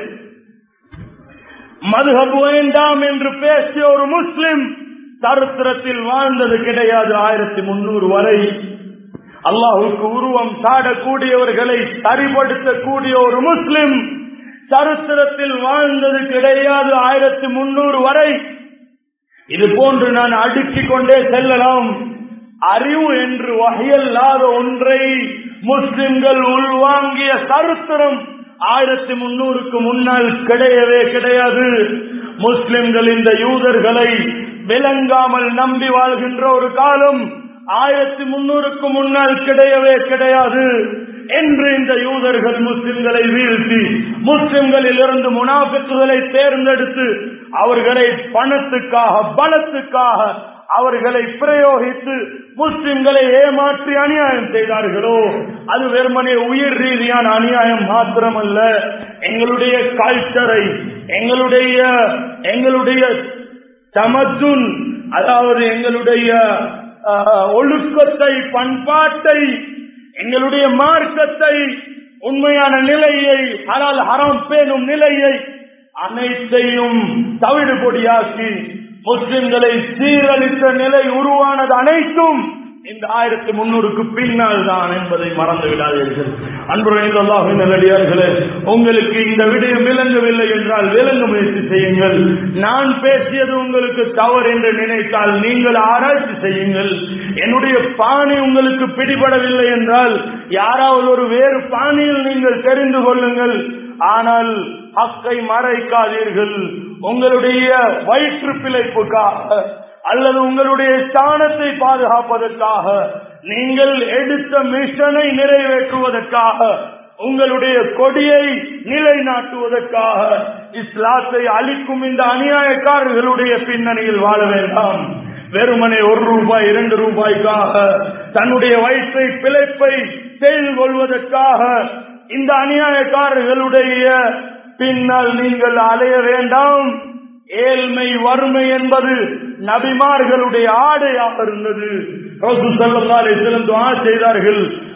மதுஹப் வேண்டாம் என்று பேசிய ஒரு முஸ்லிம் சரித்திரத்தில் வாழ்ந்தது கிடையாது ஆயிரத்தி முன்னூறு வரை அல்லாஹுக்கு உருவம் சாடக்கூடியவர்களை சரிபடுத்தக்கூடிய ஒரு முஸ்லிம் சரித்திரத்தில் வாழ்ந்தது கிடையாது ஆயிரத்தி முன்னூறு வரை இது போன்று நான் அடுக்கிக் கொண்டே செல்லலாம் அறிவு என்று வகையல்லாத ஒன்றை முஸ்லிம்கள் உள்வாங்கிய சரித்திரம் ஆயிரத்தி முன்னூறுக்கு முன்னால் கிடையவே கிடையாது முஸ்லிம்கள் இந்த யூதர்களை விளங்காமல் நம்பி வாழ்கின்ற ஒரு காலம் ஆயிரத்தி முன்னூறுக்கு முன்னால் கிடையவே கிடையாது என்று இந்த யூதர்கள் முஸ்லிம்களை வீழ்த்தி முஸ்லிம்களில் இருந்து முனாபித்துகளை தேர்ந்தெடுத்து அவர்களை பணத்துக்காக பலத்துக்காக அவர்களை பிரயோகித்து முஸ்லிம்களை ஏமாற்றி அநியாயம் செய்தார்களோ அது வெறுமனே உயிர் ரீதியான அநியாயம் மாத்திரமல்ல எங்களுடைய கல்ச்சரை எங்களுடைய எங்களுடைய தமத்துன் அதாவது எங்களுடைய ஒழுக்கத்தை பண்பாட்டை எங்களுடைய மார்க்கத்தை உண்மையான நிலையை ஹலால் ஹராம் பேணும் நிலையை அனைத்தையும் தவிடுபொடியாக்கி முஸ்லிம்களை சீரழித்த நிலை உருவானது அனைத்தும் இந்த ஆயிரத்தி முன்னூறுக்கு பின்னால் தான் என்பதை மறந்து விடாதீர்கள் அன்புரைந்தல்லாஹின் நல்லடியார்களே உங்களுக்கு இந்த விடயம் விளங்கவில்லை என்றால் விளங்க முயற்சி செய்யுங்கள் நான் பேசியது உங்களுக்கு தவறு என்று நினைத்தால் நீங்கள் ஆராய்ச்சி செய்யுங்கள் என்னுடைய பாணி உங்களுக்கு பிடிபடவில்லை என்றால் யாராவது ஒரு வேறு பாணியில் நீங்கள் தெரிந்து கொள்ளுங்கள் ஆனால் ஹக்கை மறைக்காதீர்கள் உங்களுடைய வயிற்று பிழைப்புக்காக அல்லது உங்களுடைய ஸ்தானத்தை பாதுகாப்பதற்காக நீங்கள் எடுத்த மிஷனை நிறைவேற்றுவதற்காக உங்களுடைய கொடியை நிலைநாட்டுவதற்காக இஸ்லாத்தை அளிக்கும் இந்த அநியாயக்காரர்களுடைய பின்னணியில் வாழ வேண்டாம் வெறுமனே ஒரு ரூபாய் இரண்டு ரூபாய்க்காக தன்னுடைய வயிற்றை பிழைப்பை செய்து கொள்வதற்காக இந்த அநியாயக்காரர்களுடைய பின்னால் நீங்கள் அலைய வேண்டாம் ஏழ்மை வறுமை என்பது நபிமார்களுடைய ஆடையாக இருந்தது செய்தார்கள்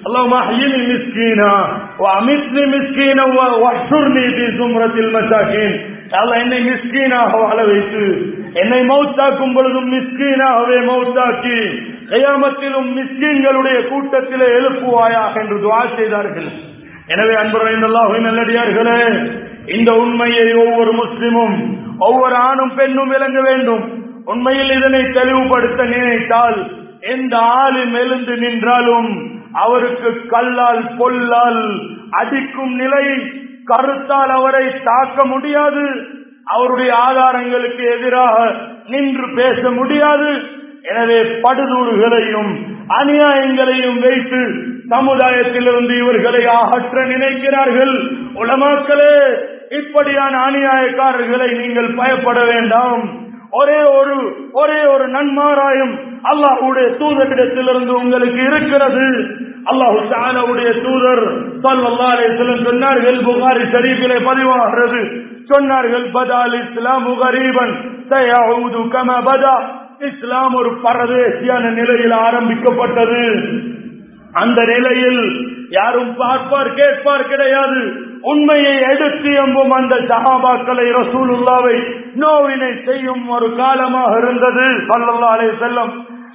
என்னை மிஸ்கீனாக வாழ வைத்து என்னை மௌத்தாக்கும் பொழுதும் மிஸ்கீனாகவே மௌத்தாக்கி கயாமத்திலும் மிஸ்கீன்களுடைய கூட்டத்திலே எழுப்புவாயாக என்று துவா செய்தார்கள் எனவே அன்புரைந்தல்லாஹு நல்லடியார்களே இந்த உண்மையை ஒவ்வொரு முஸ்லிமும் ஒவ்வொரு ஆணும் பெண்ணும் விளங்க வேண்டும் உண்மையில் இதனை தெளிவுபடுத்த நினைத்தால் எந்த ஆளும் எழுந்து நின்றாலும் அவருக்கு கல்லால் பொல்லால் அடிக்கும் நிலை கருத்தால் அவரை தாக்க முடியாது அவருடைய ஆதாரங்களுக்கு எதிராக நின்று பேச முடியாது எனவே படுதூறுகளையும் அநியாயங்களையும் வைத்து சமுதாயத்திலிருந்து இவர்களை அகற்ற நினைக்கிறார்கள் உலமாக்களே இப்படியான அநியாயக்காரர்களை நீங்கள் பயப்பட வேண்டாம் ஒரே ஒரு ஒரே ஒரு நன்மாராயம் அல்லாஹுடைய தூதரிடத்திலிருந்து உங்களுக்கு இருக்கிறது அல்லாஹு தாலாவுடைய தூதர் சொல்லல்லாஹ் சொன்னார்கள் புகாரி ஷரீஃபிலே பதிவாகிறது சொன்னார்கள் பதால் இஸ்லாம் கரீபன் சயஊது கம பதா இஸ்லாம் ஒரு பரதேசியான நிலையில் ஆரம்பிக்கப்பட்டது அந்த நிலையில் யாரும் பார்ப்பார் கேட்பார் கிடையாது உண்மையை எடுத்து எம்பும் அந்த சஹாபாக்களை ரசூலுல்லாவை நோவினை செய்யும் ஒரு காலமாக இருந்தது சல்லல்லா அலே செல்லம்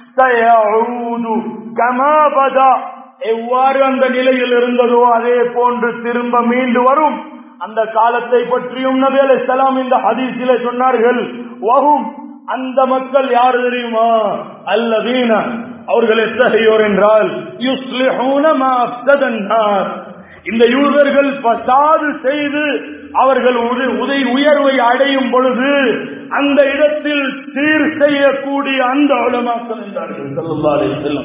கமாபதா எவ்வாறு அந்த நிலையில் இருந்ததோ அதே போன்று திரும்ப மீண்டு வரும் அந்த காலத்தை பற்றியும் நபி அலை சலாம் இந்த ஹதீஸிலே சொன்னார்கள் வகும் அந்த மக்கள் யாரு தெரியுமா அல்லதீன அவர்கள் எத்தகையோர் என்றால் இந்த யூதர்கள் பசாது செய்து அவர்கள் உதை உயர்வை அடையும் பொழுது அந்த இடத்தில் சீர் செய்யக்கூடிய அந்த உலமாக்கள் என்றார்கள் செல்லும்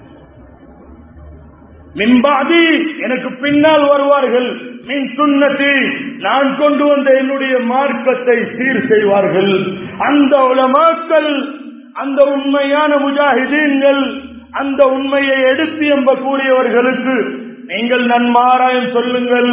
மின்பாதி எனக்கு பின்னால் வருவார்கள் மின் சுண்ணத்தி நான் கொண்டு வந்த என்னுடைய மார்க்கத்தை சீர் செய்வார்கள் அந்த உலமாக்கள் அந்த உண்மையான முஜாஹிதீன்கள் அந்த உண்மையை எடுத்து எம்பக்கூடியவர்களுக்கு நீங்கள் நன்மாராயம் சொல்லுங்கள்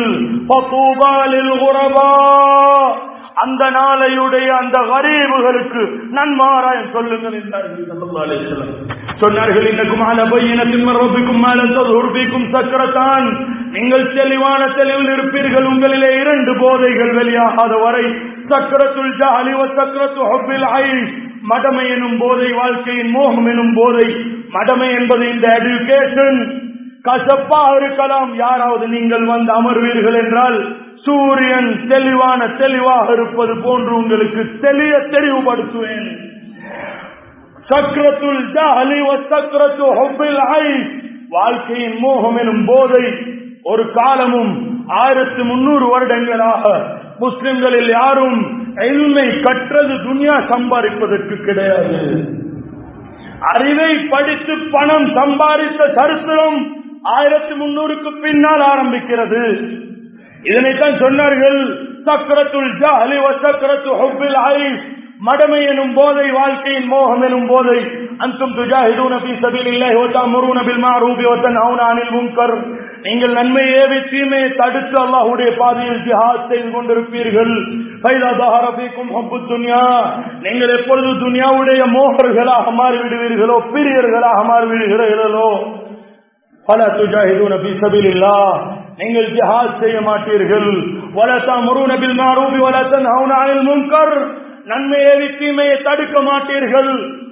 அந்த நாளையுடைய அந்த கரீபுகளுக்கு நன்மாராயம் சொல்லுங்கள் என்றார்கள் சொன்னார்கள் இன்னக்கும் மால பையனத்தின் மரபிக்கும் மேல உறுப்பிக்கும் சக்கரத்தான் நீங்கள் தெளிவான தெளிவில் இருப்பீர்கள் உங்களிலே இரண்டு போதைகள் வெளியாகாத வரை சக்கரத்துள் ஜாலி சக்கரத்து ஹொப்பில் ஐ மடமை எனும் போதை வாழ்க்கையின் மோகம் எனும் போதை மடமை என்பது இந்த எஜுகேஷன் கசப்பாக இருக்கலாம் யாராவது நீங்கள் வந்து அமர்வீர்கள் என்றால் சூரியன் தெளிவான தெளிவாக இருப்பது போன்று உங்களுக்கு தெளிய தெளிவுபடுத்துவேன் சக்கரத்துள் ஜாலி சக்கரத்து ஹொப்பில் ஐ வாழ்க்கையின் மோகம் எனும் போதை ஒரு காலமும் ஆயிரத்தி முன்னூறு வருடங்களாக முஸ்லிம்களில் யாரும் எல்மை கற்றது துனியா சம்பாதிப்பதற்கு கிடையாது அறிவை படித்து பணம் சம்பாதித்த சரித்திரம் ஆயிரத்தி முன்னூறுக்கு பின்னால் ஆரம்பிக்கிறது இதனைத்தான் சொன்னார்கள் சக்கரத்துள் ஜாலி சக்கரத்து ஹொப்பில் ஆயிஷ் மடமை எனும் போதை வாழ்க்கையின் மோகம் எனும் போதை அந்தும் துஜாஹிதூன ஃபீ சபீலில்லாஹி வ தஅமுரூன பில் மஅரூஃபி வ தன்ஹவுன அனில் முன்கர் நீங்கள் நன்மை ஏவி தீமையை தடுத்து அல்லாஹ்வுடைய பாதையில் ஜிஹாத் செய்து கொண்டிருப்பீர்கள் ஃபைதா தஹர ஃபீக்கும் ஹப்புத் துன்யா நீங்கள் எப்பொழுது துன்யாவுடைய மோகர்களாக மாறிவிடுவீர்களோ பிரியர்களாக மாறிவிடுகிறீர்களோ பல துஜாஹிதூன ஃபீ சபீலில்லாஹ் நீங்கள் ஜிஹாத் செய்ய மாட்டீர்கள் வல தஅமுரூன பில் மஅரூஃபி வ தன்ஹவுன அனில் முன்கர் நன்மையை தீமையை தடுக்க மாட்டீர்கள்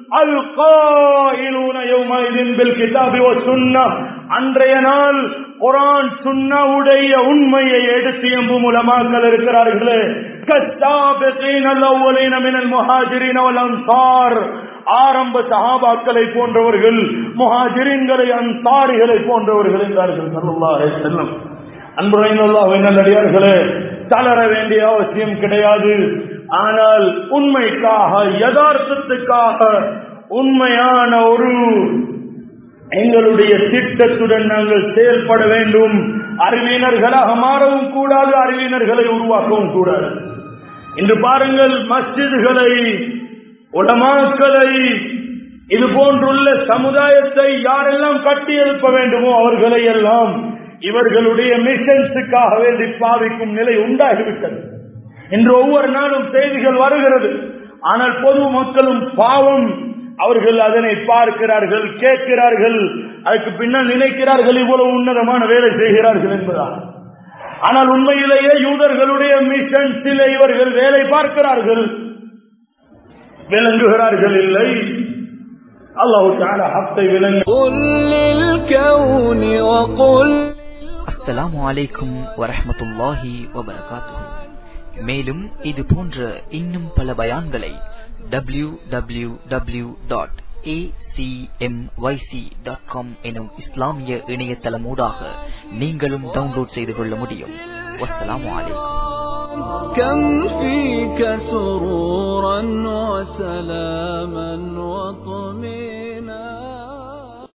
القائلون يومئذ بالكتاب والسنة அன்றைய நாள் குரான் சுன்னாவுடைய உண்மையை எடுத்து எம்பும் உலமாக்கள் இருக்கிறார்களே كالسابقين الأولين من المهاجرين والأنصار ஆரம்ப சஹாபாக்களை போன்றவர்கள் முஹாஜிரின்களை அன்சாரிகளை போன்றவர்கள் என்றார்கள் சல்லல்லாஹு அலைஹி வஸல்லம் அன்புரையினல்லாஹ் நல்லடியார்களே தளர வேண்டிய அவசியம் கிடையாது ஆனால் உண்மைக்காக யதார்த்தத்துக்காக உண்மையான ஒரு எங்களுடைய திட்டத்துடன் நாங்கள் செயல்பட வேண்டும் அறிவியனர்களாக மாறவும் கூடாது அறிவியனர்களை உருவாக்கவும் கூடாது இன்று பாருங்கள் மஸ்ஜிதுகளை உலமாக்களை இது போன்றுள்ள சமுதாயத்தை யாரெல்லாம் கட்டி எழுப்ப வேண்டுமோ அவர்களை எல்லாம் இவர்களுடைய மிஷன்ஸுக்காக வேண்டி பாவிக்கும் நிலை உண்டாகிவிட்டது இன்று ஒவ்வொரு நாளும் செய்திகள் வருகிறது ஆனால் பொது மக்களும் பாவம் அவர்கள் அதனை பார்க்கிறார்கள் கேட்கிறார்கள் அதுக்கு பின்னால் நினைக்கிறார்கள் இவ்வளவு உன்னதமான வேலை செய்கிறார்கள் என்பதால் ஆனால் உண்மையிலேயே யூதர்களுடைய மிஷன்ஸில் இவர்கள் வேலை பார்க்கிறார்கள் விளங்குகிறார்கள் இல்லை அல்லாஹு தாலா ஹத்தை விளங்கு قل للكون وقل அஸ்ஸலாமு அலைக்கும் வரஹ்மத்துல்லாஹி வபரகாத்துஹு மேலும் இது போன்ற இன்னும் பல பயான்களை W W W dot dot com எனும் இஸ்லாமிய இணையதளமூடாக நீங்களும் டவுன்லோட் செய்து கொள்ள முடியும் வஸ்ஸலாமு அலைக்கும் كم فيك سرورا وسلاما وطمئنا